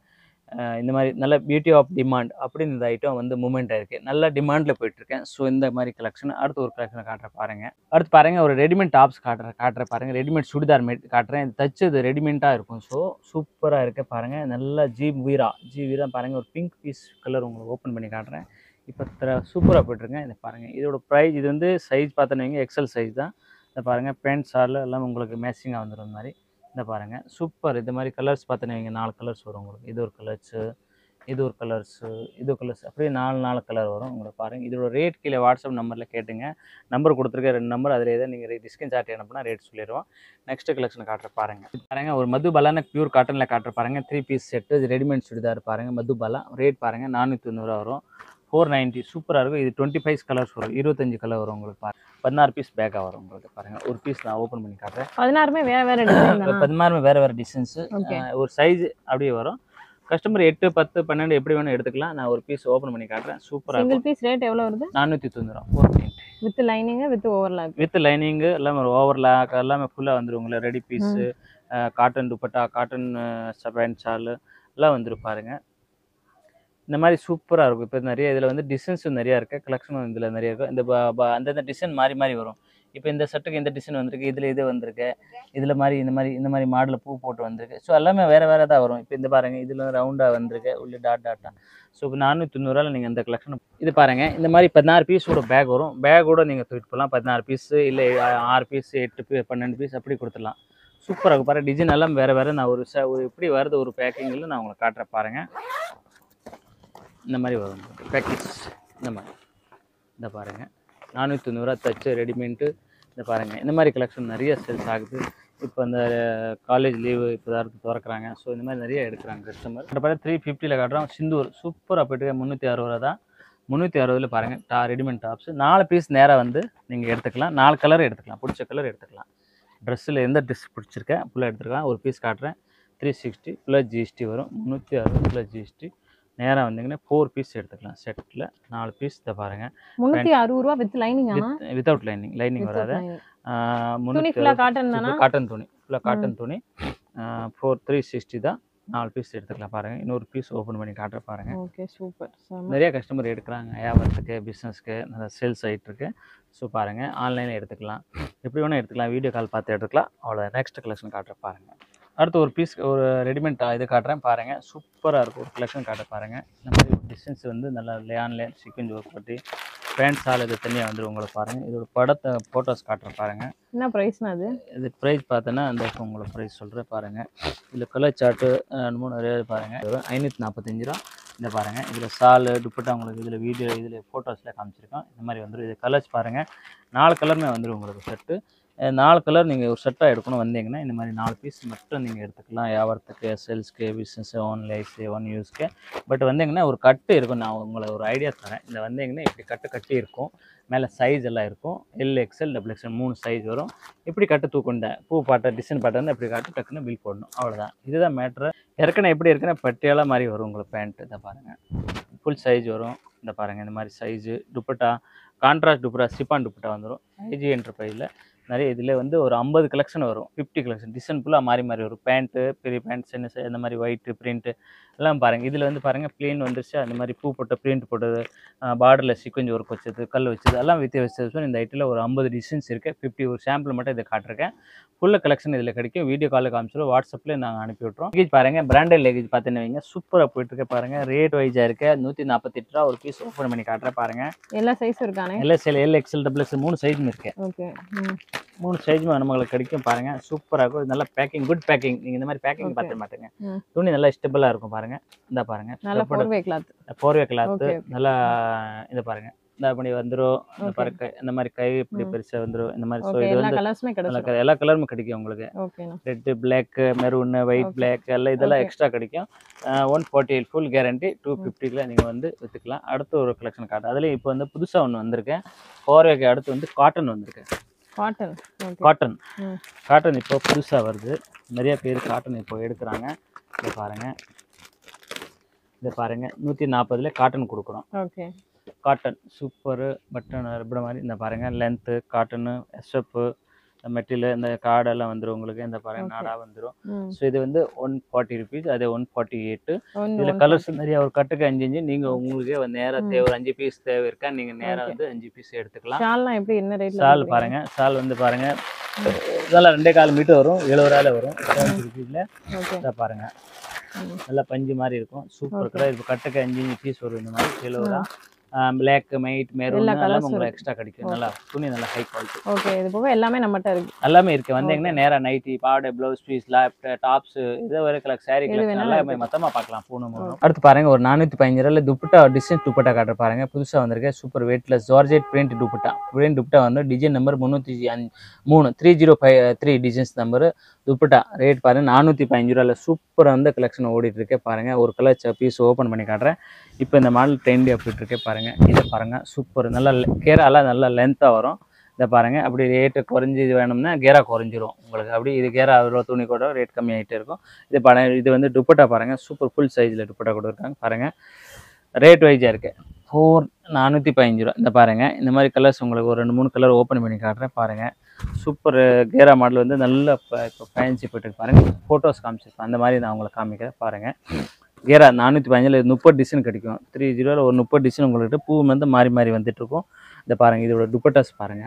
அஹ் இந்த மாதிரி நல்ல பியூட்டி ஆஃப் டிமாண்ட் அப்படின்னு இந்த ஐட்டம் வந்து மூமெண்ட் ஆயிருக்கு நல்ல டிமாண்டில் போயிட்டுருக்கேன் ஸோ இந்த மாதிரி கலெக்ஷன் அடுத்து ஒரு கலெக்ஷனை காட்டுற பாருங்க அடுத்து பாருங்க ஒரு ரெடிமேட் டாப்ஸ் காட்டுற காட்டுற பாருங்க ரெடிமேட் சுடிதார் மேட் காட்டுறேன் இது தச்சது ரெடிமேட்டாக இருக்கும் ஸோ சூப்பராக இருக்க பாருங்க நல்லா ஜி வீரா ஜி வீரா பாருங்க ஒரு பிங்க் பீஸ் கலர் உங்களுக்கு ஓப்பன் பண்ணி காட்டுறேன் இப்போ சூப்பராக போயிட்டுருங்க இதை பாருங்க இதோட ப்ரைஸ் இது வந்து சைஸ் பார்த்தோன்னீங்க எக்ஸல் சைஸ் தான் இதை பாருங்க பேண்ட் ஷால் எல்லாம் உங்களுக்கு மேட்சிங்காக வந்துடும் இந்த மாதிரி இந்த பாருங்க சூப்பர் இந்த மாதிரி கலர்ஸ் பார்த்தோன்னீங்க நாலு கலர்ஸ் வரும் உங்களுக்கு இது ஒரு கலர்ஸு இது ஒரு கலர்ஸு இது ஒரு கலர்ஸ் அப்படியே நாலு நாலு கலர் வரும் உங்களுக்கு பாருங்கள் இதோட ரேட் கீழே வாட்ஸ்அப் நம்பரில் கேட்டுங்க நம்பர் கொடுத்துருக்க ரெண்டு நம்பர் அதில் எதாவது நீங்கள் டிஸ்கவுண்ட் சார்ட் அனுப்புனா ரேட் சொல்லிடுவோம் நெக்ஸ்ட் கலெக்ஷன் காட்டுற பாருங்க இது பாருங்க ஒரு மதுபாலான பியூர் காட்டனில் காட்டுற பாருங்க த்ரீ பீஸ் செட்டு இது ரெடிமேட் சுடிதார் பாருங்க மதுபாலா ரேட் பாருங்க நானூற்றி தொண்ணூறுவா வரும் ஃபோர் நைன்ட்டி சூப்பராக இருக்கும் இது டுவெண்ட்டி ஃபைவ் கலர்ஸ் வரும் இருபத்தஞ்சு கலர் வரும் உங்களுக்கு பாருங்க பதினாறு பீஸ் பேக்காக வரும் உங்களுக்கு பாருங்க ஒரு பீஸ் நான் ஓப்பன் பண்ணி காட்டுறேன் பதினாறுமே வேற வேற டிசைன் தானா பதினாறுமே வேறு வேறு டிசைன்ஸு Okay. ஒரு சைஸ் அப்படியே வரும் கஸ்டமர் எட்டு பத்து பன்னெண்டு எப்படி வேணும் எடுத்துக்கலாம் நான் ஒரு பீஸ் ஓப்பன் பண்ணி காட்டுறேன் சூப்பராக சிங்கிள் இருக்கும் பீஸ் ரேட் எவ்வளவு வருது நானூற்றி தொண்ணூறுவா four ninety with lining with overlock with lining எல்லாமே ஒரு ஓவர்லாக் எல்லாமே ஃபுல்லாக வந்துடும் உங்களை ready piece cotton dupatta cotton pant shawl எல்லாம் வந்துடும் பாருங்க இந்த மாதிரி சூப்பராக இருக்கும் இப்போ நிறைய இதில் வந்து டிசைன்ஸும் நிறையா இருக்குது கலெக்ஷனும் இதில் நிறைய இருக்கும் இந்த ப- ப- அந்தந்த டிசைன் மாறி மாறி வரும் இப்போ இந்த ஷர்ட்டுக்கு இந்த டிசைன் வந்திருக்கு இதில் இது வந்திருக்கு இதில் மாதிரி இந்த மாதிரி இந்த மாதிரி மாடலில் பூ போட்டு வந்திருக்கு ஸோ எல்லாமே வேறு வேறு தான் வரும் இப்போ இந்த பாருங்கள் இதில் ரவுண்டாக வந்திருக்கு உள்ள டாட் டாட்டாக ஸோ இப்போ நானூற்றி தொண்ணூறுவாவில் நீங்கள் இந்த கலெக்ஷன் இது பாருங்கள் இந்த மாதிரி பதினாறு பீஸோட பேக் வரும் பேக்கோட நீங்கள் தூக்கிட்டு போகலாம் பதினாறு பீஸு இல்லை ஆறு பீஸ் எட்டு பீ பன்னெண்டு பீஸ் அப்படி கொடுத்துடலாம் சூப்பராக இருக்கும் பாருங்கள் டிசைன் எல்லாம் வேறு வேறு நான் ஒரு ச ஒரு எப்படி வருது ஒரு பேக்கிங்கில் நான் உங்களுக்கு காட்டுறேன் பாருங்கள் இந்த மாதிரி வரும் பேக்கேஜ் இந்த மாதிரி இந்த பாருங்கள் நானூற்றி தொண்ணூறுவா தச்சு ரெடிமேட்டு இந்த பாருங்கள் இந்த மாதிரி கலெக்ஷன் நிறைய சேல்ஸ் ஆகுது இப்போ அந்த காலேஜ் லீவு இப்போ தான் திறக்கிறாங்க ஸோ இந்த மாதிரி நிறைய எடுக்கிறாங்க கஸ்டமர் இப்போ பாருங்க த்ரீ ஃபிஃப்டியில் காட்டுறோம் சிந்தூர் சூப்பராக போயிட்டு முந்நூற்றி அறுபது ரூபா தான் முந்நூற்றி அறுபதில் பாருங்கள் டா ரெடிமேட் டாப்ஸ் நாலு பீஸ் நேராக வந்து நீங்கள் எடுத்துக்கலாம் நாலு கலர் எடுத்துக்கலாம் பிடிச்ச கலர் எடுத்துக்கலாம் ட்ரெஸ்ஸில் எந்த ட்ரெஸ் பிடிச்சிருக்கேன் ஃபுல்லாக எடுத்துக்கலாம் ஒரு பீஸ் காட்டுறேன் த்ரீ சிக்ஸ்டி ப்ளஸ் ஜிஎஸ்டி வரும் முந்நூற்றி அறுபது ப்ளஸ் ஜிஎஸ்டி நேராக வந்தீங்கன்னா ஃபோர் பீஸ் எடுத்துக்கலாம் செட்டில் நாலு பீஸ் இதை பாருங்கள் முன்னூத்தி அறுபது ரூபா வித் லைனிங் ஆனா வித் வித்தவுட் லைனிங் லைனிங் வராது துணி ஃபுல்லா காட்டன் தானா காட்டன் துணி ஃபுல்லாக காட்டன் துணி ஃபோர் த்ரீ சிக்ஸ்டி தான் நாலு பீஸ் எடுத்துக்கலாம் பாருங்கள் இன்னொரு பீஸ் ஓப்பன் பண்ணி காட்டுற பாருங்கள் ஓகே சூப்பர் நிறைய கஸ்டமர் எடுக்கிறாங்க வியாபாரத்துக்கு பிஸ்னஸ்க்கு நிறைய சேல்ஸ் ஆகிட்டு இருக்கு ஸோ பாருங்கள் ஆன்லைனில் எடுத்துக்கலாம் எப்படி வேணால் எடுத்துக்கலாம் வீடியோ கால் பார்த்து எடுத்துக்கலாம் அவ்வளோ நெக்ஸ்ட் கலெக்ஷன் காட்டுற பாருங்கள் அடுத்து ஒரு பீஸ் ஒரு ரெடிமேட் இது காட்டுறேன் பாருங்கள் சூப்பராக இருக்கும் ஒரு கலெக்ஷன் காட்ட பாருங்கள் இந்த மாதிரி ஒரு டிசைன்ஸ் வந்து நல்லா லேன் லேன் சீக்வன்ஸ் ஒர்க் பண்ணி பேண்ட் சால் இது தனியாக வந்துடும் உங்களுக்கு பாருங்கள் இதோட படத்தை ஃபோட்டோஸ் காட்டுறேன் பாருங்கள் என்ன பிரைஸ்னா அது இது ப்ரைஸ் பார்த்தோன்னா அந்த இப்போ உங்களுக்கு ப்ரைஸ் சொல்கிறேன் பாருங்கள் இதில் கலர் சார்ட்டு ரெண்டு மூணு நிறைய பாருங்கள் இது ஐநூற்றி நாற்பத்தஞ்சு ரூபா இந்த பாருங்கள் இதில் சாலு துப்பட்டா உங்களுக்கு இதில் வீடியோ இதில் ஃபோட்டோஸில் காமிச்சிருக்கோம் இந்த மாதிரி வந்துடும் இது கலர்ஸ் பாருங்கள் நாலு கலருமே வந்துடும் உங்களுக்கு ஷர்ட்டு நாலு கலர் நீங்கள் ஒரு ஷர்ட்டாக எடுக்கணும் வந்தீங்கன்னா இந்த மாதிரி நாலு பீஸ் மட்டும் நீங்கள் எடுத்துக்கலாம் வியாபாரத்துக்கு சேல்ஸ்க்கு பிஸ்னஸ் ஒன் லைஃப்ஸு ஒன் யூஸ்க்கு பட் வந்தீங்கன்னா ஒரு கட்டு இருக்கும் நான் உங்களை ஒரு ஐடியா தரேன் இந்த வந்தீங்கன்னா இப்படி கட்டு கட்டி இருக்கும் மேலே சைஸ் எல்லாம் இருக்கும் எல் எக்ஸ்எல் டபுள் எக்ஸ்எல் மூணு சைஸ் வரும் இப்படி கட்டு தூக்குண்ட பூ பாட்டை டிசைன் பாட்டை வந்து இப்படி காட்டு டக்குன்னு பில் போடணும் அவ்வளோதான் இதுதான் மேட்ரு ஏற்கனவே எப்படி இருக்குன்னா பட்டியாலா மாதிரி வரும் உங்களுக்கு பேண்ட் இதை பாருங்கள் ஃபுல் சைஸ் வரும் இந்த பாருங்கள் இந்த மாதிரி size dupatta contrast dupatta chiffon dupatta வந்துடும் ஐஜி என்டர்பிரைஸில் நிறைய இதில் வந்து ஒரு ஐம்பது கலெக்ஷன் வரும் ஃபிஃப்டி கலெக்ஷன் டிசைன் ஃபுல்லாக மாறி மாறி வரும் பேண்ட்டு பெரிய பேண்ட் சின்ன size, இந்த மாதிரி ஒயிட்டு பிரிண்ட்டு எல்லாம் பாருங்கள் இதில் வந்து பாருங்கள் ப்ளேன் வந்துருச்சு அந்த மாதிரி பூ போட்ட பிரிண்ட் போட்டது பார்டரில் சீக்வெஞ்ச் ஒர்க் வச்சது கல் வச்சது எல்லாம் வித்திய வச்சது இந்த ஐட்டில் ஒரு ஐம்பது டிசைன்ஸ் இருக்குது ஃபிஃப்டி ஒரு சாம்பிள் மட்டும் இதை காட்டிருக்கேன் ஃபுல்லாக கலெக்ஷன் இதில் கிடைக்கும் வீடியோ காலில் காமிச்சிடும் வாட்ஸ்அப்பில் நாங்கள் அனுப்பி விட்றோம் லெகேஜ் பாருங்கள் பிராண்டட் லெகேஜ் பார்த்தீங்கன்னு வைங்க சூப்பராக போயிட்டுருக்க பாருங்கள் ரேட் வைஸாக இருக்க நூற்றி நாற்பத்தெட்டு ரூபா ஒரு பீஸ் ஓப்பன் பண்ணி காட்டுறேன் பாருங்கள் எல்லா சைஸும் இருக்கானே எல்எஸ்எல் எல் எக்ஸ்எல் டபுள் எக்ஸ்எல் மூணு சைஸும் இருக்கு ஓகே மூணு சைஸும் நம்மளுக்கு கிடைக்கும் பாருங்க சூப்பராக இருக்கும் இது நல்லா பேக்கிங் குட் பேக்கிங் நீங்கள் இந்த மாதிரி பேக்கிங் Okay. பார்த்துக்க மாட்டேங்க ம். துணி நல்லா ஸ்டெபிளாக இருக்கும் பாருங்க இந்த பாருங்க நல்ல four way cloth four way cloth Okay, okay. நல்லா இதை பாருங்க இந்த அப்படி வந்துடும் இந்த Okay. பாருங்க இந்த மாதிரி கை இப்படி ம். பெருசாக வந்துடும் இந்த மாதிரி ஸோ ஓகே இது எல்லா வந்து கலர்ஸுமே நல்லா கிடைச்சிடும் க- எல்லா கலருமே கிடைக்கும் உங்களுக்கு ஓகேண்ணா red black maroon white Okay. Black எல்லாம் இதெல்லாம் Okay. எக்ஸ்ட்ரா கிடைக்கும் one forty eight full guarantee two ஃபிஃப்டியில் நீங்கள் வந்து விற்றுக்கலாம் அடுத்து ஒரு கலெக்ஷன் காட்டு அதுலேயும் இப்போ வந்து புதுசாக ஒன்று வந்திருக்கேன் போர்வேக்கு அடுத்து வந்து காட்டன் வந்திருக்கேன் காட்டன் ஓகே காட்டன் ம். காட்டன் இப்போ புதுசாக வருது நிறைய பேர் காட்டன் இப்போ எடுக்கிறாங்க இதை பாருங்கள் இதை பாருங்கள் நூற்றி நாற்பதுல காட்டன் கொடுக்குறோம் ஓகே காட்டன் சூப்பரு பட்டன் இப்படி மாதிரி இந்த பாருங்கள் லென்த்து காட்டனு எஸ்எப்பு மெட்டீரியல் இந்த கார்டெல்லாம் வந்துடும் உங்களுக்கு இந்த பாருங்க Okay. நாடா வந்துடும் ம். ஸோ இது வந்து ஒன் ஃபார்ட்டி ருபீஸ் அது ஒன் ஃபார்ட்டி எயிட்டு ஒண்ணு இதுல one கலர்ஸ் நிறைய ஒரு கட்டுக்கு அஞ்சு அஞ்சு நீங்க உங்களுக்கே வந்து நேரா ம். தேவை ஒரு அஞ்சு பீஸ் தேவை இருக்கா நீங்க நேரா Okay. வந்து அஞ்சு பீஸ் எடுத்துக்கலாம் ஷால்லாம் எப்படி என்ன ரேட்ல சால் பாருங்க சால் வந்து பாருங்க இதெல்லாம் ரெண்டே கால் மீட்டர் வரும் எழுபது ரூபாயில வரும் செவன்ட்டி ருபீஸ்ல ஓகே இதை பாருங்க ம். நல்லா பஞ்சு மாதிரி இருக்கும் சூப்பர் Okay. கலர் இப்போ கட்டுக்கு அஞ்சு அஞ்சு பீஸ் வரும் இந்த மாதிரி எழுபது ரூபா பிளாக் மைட் மெரூன் எல்லா எல்லாம் colours உங்களுக்கு இருக்கு. எக்ஸ்ட்ரா கிடைக்கும் நல்லா துணி நல்லா ஹை குவாலிட்டி ஓகே இது போக எல்லாமே நம்மகிட்ட இருக்கு எல்லாமே இருக்கு வந்தீங்கன்னா நேரா நைட்டி பாவாடை ப்ளவுஸ் பீஸ் லேப்ட் டாப்ஸ் இது வரை கலர் சாரி எது கலெக்ஷன் வேணாலும் எல்லாமே இருக்கு. மொத்தமா பார்க்கலாம் பூனம் மூணும் அடுத்து பாருங்க ஒரு நானூத்தி பதினஞ்சு ரூபாயில துப்பட்டா டிசைன் துப்பட்டா காட்டுற பாருங்க புதுசா வந்திருக்கு super weightless georgette print dupatta print dupatta வந்து டிசைன் நம்பர் முந்நூற்றி அஞ்சு மூணு three zero five three designs number dupatta rate பாருங்க நானூற்றி பதினஞ்சு ரூபாயில் சூப்பராக வந்து கலெக்ஷன் ஓடிட்டு இருக்கே பாருங்க ஒரு கலர் பீஸ் ஓப்பன் பண்ணி காட்டுறேன் இப்போ இந்த மாடல் ட்ரெண்டி அப்படி இருக்கே பாருங்க இதை பாருங்க சூப்பர் நல்லா கேராலாம் நல்லா லென்த்தாக வரும் இதை பாருங்க அப்படி ரேட்டு குறைஞ்சி இது வேணும்னா கேரா குறைஞ்சிரும் உங்களுக்கு அப்படி இது கேரா அவ்வளோ துணி கூட ரேட் கம்மியாகிட்டே இருக்கும் இது பாருங்க இது வந்து துப்பட்டா பாருங்க சூப்பர் ஃபுல் சைஸில் துப்பட்டா கொடுத்துருக்காங்க பாருங்க ரேட் வைஸாக இருக்கு ஃபோர் நானூற்றி பதினஞ்சு ரூபா இந்த பாருங்க இந்த மாதிரி கலர்ஸ் உங்களுக்கு ஒரு ரெண்டு மூணு கலர் ஓப்பன் பண்ணி காட்டுறேன் பாருங்க சூப்பர் கேரா மாடல் வந்து நல்ல இப்போ இப்போ ஃபேன்சி போயிட்டு இருக்கு. பாருங்க ஃபோட்டோஸ் காமிச்சிருப்பேன் அந்த மாதிரி நான் உங்களுக்கு காமிக்கிறேன் பாருங்க கேரா நானூற்றி பதினஞ்சில் முப்பது டிசைன் கிடைக்கும் த்ரீ ஜீரோவில் ஒரு முப்பது டிசைன் உங்களுக்கு பூ வந்து மாறி மாறி வந்துட்டு இருக்கும் இந்த பாருங்க இதோட துப்பட்டாஸ் பாருங்க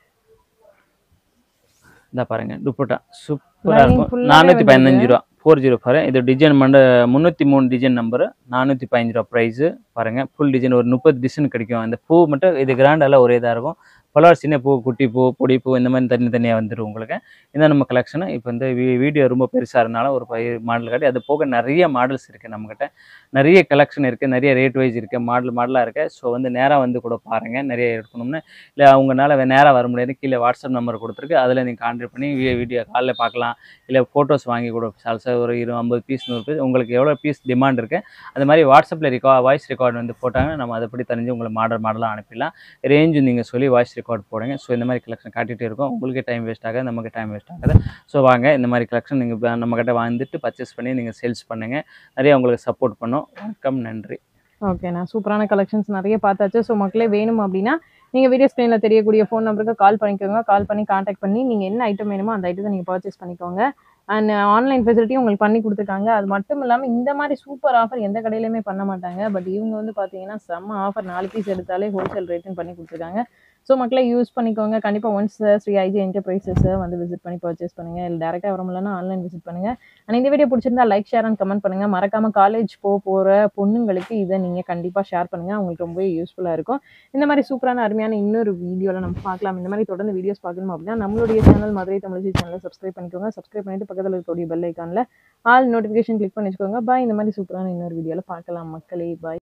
இந்த பாருங்க துப்பட்டா சூப்பராக Lining இருக்கும் full-ஆவே நானூற்றி பதினஞ்சு வந்திருக்கு. ரூபா ஃபோர் ஜீரோ ஃபோர் இது டிசைன் மண்ட முந்நூற்றி மூணு டிசைன் நம்பரு நானூற்றி பதினஞ்சு ரூபா ப்ரைஸு பாருங்க ஃபுல் டிசைன் ஒரு முப்பது டிசைன் கிடைக்கும் அந்த பூ மட்டும் இது கிராண்டெல்லாம் ஒரே இதாக இருக்கும் பலவார் சின்ன பூ குட்டி பூ பொடி பூ இந்த மாதிரி தனி தனியாக வந்துடும் உங்களுக்கு இதான் நம்ம கலெக்ஷனு இப்போ இந்த வீ- வீடியோ ரொம்ப பெருசாக இருந்தாலும் ஒரு பை மாடல் காட்டி அது போக நிறைய மாடல்ஸ் இருக்குது நம்மக்கிட்ட நிறைய கலெக்ஷன் இருக்குது நிறைய ரேட் வைஸ் இருக்குது மாடல் மாடலாக இருக்குது ஸோ வந்து நேராக வந்து கூட பாருங்கள் நிறைய எடுக்கணும்னு இல்லை அவங்கனால நேராக வர முடியாது கீழே வாட்ஸ்அப் நம்பர் கொடுத்துருக்கு அதில் நீங்கள் கான்டாக்ட் பண்ணி வீ- வீடியோ காலில் பார்க்கலாம் இல்லை ஃபோட்டோஸ் வாங்கி கூட சால்சா ஒரு இரு ஐம்பது பீஸ் நூறு பீஸ் உங்களுக்கு எவ்வளோ பீஸ் டிமாண்ட் இருக்குது அது மாதிரி வாட்ஸ்அப்பில் ரெக்கா வாய்ஸ் ரெக்கார்டு வந்து போட்டாங்கன்னா நம்ம அதைப்படி தெரிஞ்சு உங்களுக்கு மாடல் மாடலாக அனுப்பிடலாம் ரேஞ்சு நீங்கள் சொல்லி வாய்ஸ் ரெக்கார்ட் போடுங்க ஸோ இந்த மாதிரி கலெக்ஷன் காட்டிகிட்டே இருக்கும் உங்களுக்கு டைம் வேஸ்ட் ஆகாது நமக்கு டைம் வேஸ்ட் ஆகாது ஸோ வாங்க இந்த மாதிரி கலெக்ஷன் நீங்கள் நம்மக்கிட்ட வந்துட்டு பர்ச்சேஸ் பண்ணி நீங்கள் சேல்ஸ் பண்ணுங்கள் நிறைய உங்களுக்கு சப்போர்ட் பண்ணோம் வணக்கம் நன்றி ஓகே நான் சூப்பரான கலெக்ஷன்ஸ் நிறைய பார்த்தாச்சு ஸோ மக்களே வேணும் அப்படின்னா நீங்கள் வீடியோ ஸ்க்ரீனில் தெரியக்கூடிய ஃபோன் நம்பருக்கு கால் பண்ணிக்கோங்க கால் பண்ணி காண்டாக்ட் பண்ணி நீங்கள் என்ன ஐட்டம் வேணுமோ அந்த ஐட்டத்தை நீங்கள் பர்ச்சேஸ் பண்ணிக்கோங்க அண்ட் ஆன்லைன் ஃபெசிலிட்டி உங்களுக்கு பண்ணி கொடுத்துருக்காங்க அது மட்டும் இல்லாமல் இந்த மாதிரி சூப்பர் ஆஃபர் எந்த கடையிலையுமே பண்ண மாட்டாங்க பட் இவங்க வந்து பார்த்தீங்கன்னா செம்ம ஆஃபர் நாலு பீஸ் எடுத்தாலே ஹோல்சேல் ரேட்டுன்னு பண்ணி கொடுத்துருக்காங்க ஸோ மக்களை யூஸ் பண்ணிக்கோங்க கண்டிப்பாக ஒன்ஸ் ஸ்ரீ ஐஜி என்டர்பிரைசஸை வந்து விசிட் பண்ணி பர்ச்சேஸ் பண்ணுங்க இல்லை டேரெக்டாக வர முடியலன்னா ஆன்லைன் விசிட் பண்ணுங்க அண்ட் இந்த வீடியோ பிடிச்சிருந்தா லைக் ஷேர் அண்ட் கமெண்ட் பண்ணுங்க மறக்காம காலேஜ் போக போகிற பொண்ணுங்களுக்கு இதை நீங்கள் கண்டிப்பாக ஷேர் பண்ணுங்க அவங்களுக்கு ரொம்பவே யூஸ்ஃபுல்லாக இருக்கும் இந்த மாதிரி சூப்பரான அருமையான இன்னொரு வீடியோவில் நம்ம பார்க்கலாம் இந்த மாதிரி தொடர்ந்து வீடியோஸ் பார்க்கணும் அப்படின்னா நம்மளுடைய சேனல் மதுரை தமிழ் சேனலை சப்ஸ்கிரைப் பண்ணிக்கோங்க சப்ஸ்கிரைப் பண்ணிட்டு பக்கத்தில் இருக்கக்கூடிய பெல் ஐக்கானில் ஆல் நோட்டிஃபிகேஷன் கிளிக் பண்ணி வச்சுக்கோங்க பாய் இந்த மாதிரி சூப்பரான இன்னொரு வீடியோவில் பார்க்கலாம் மக்களே பாய்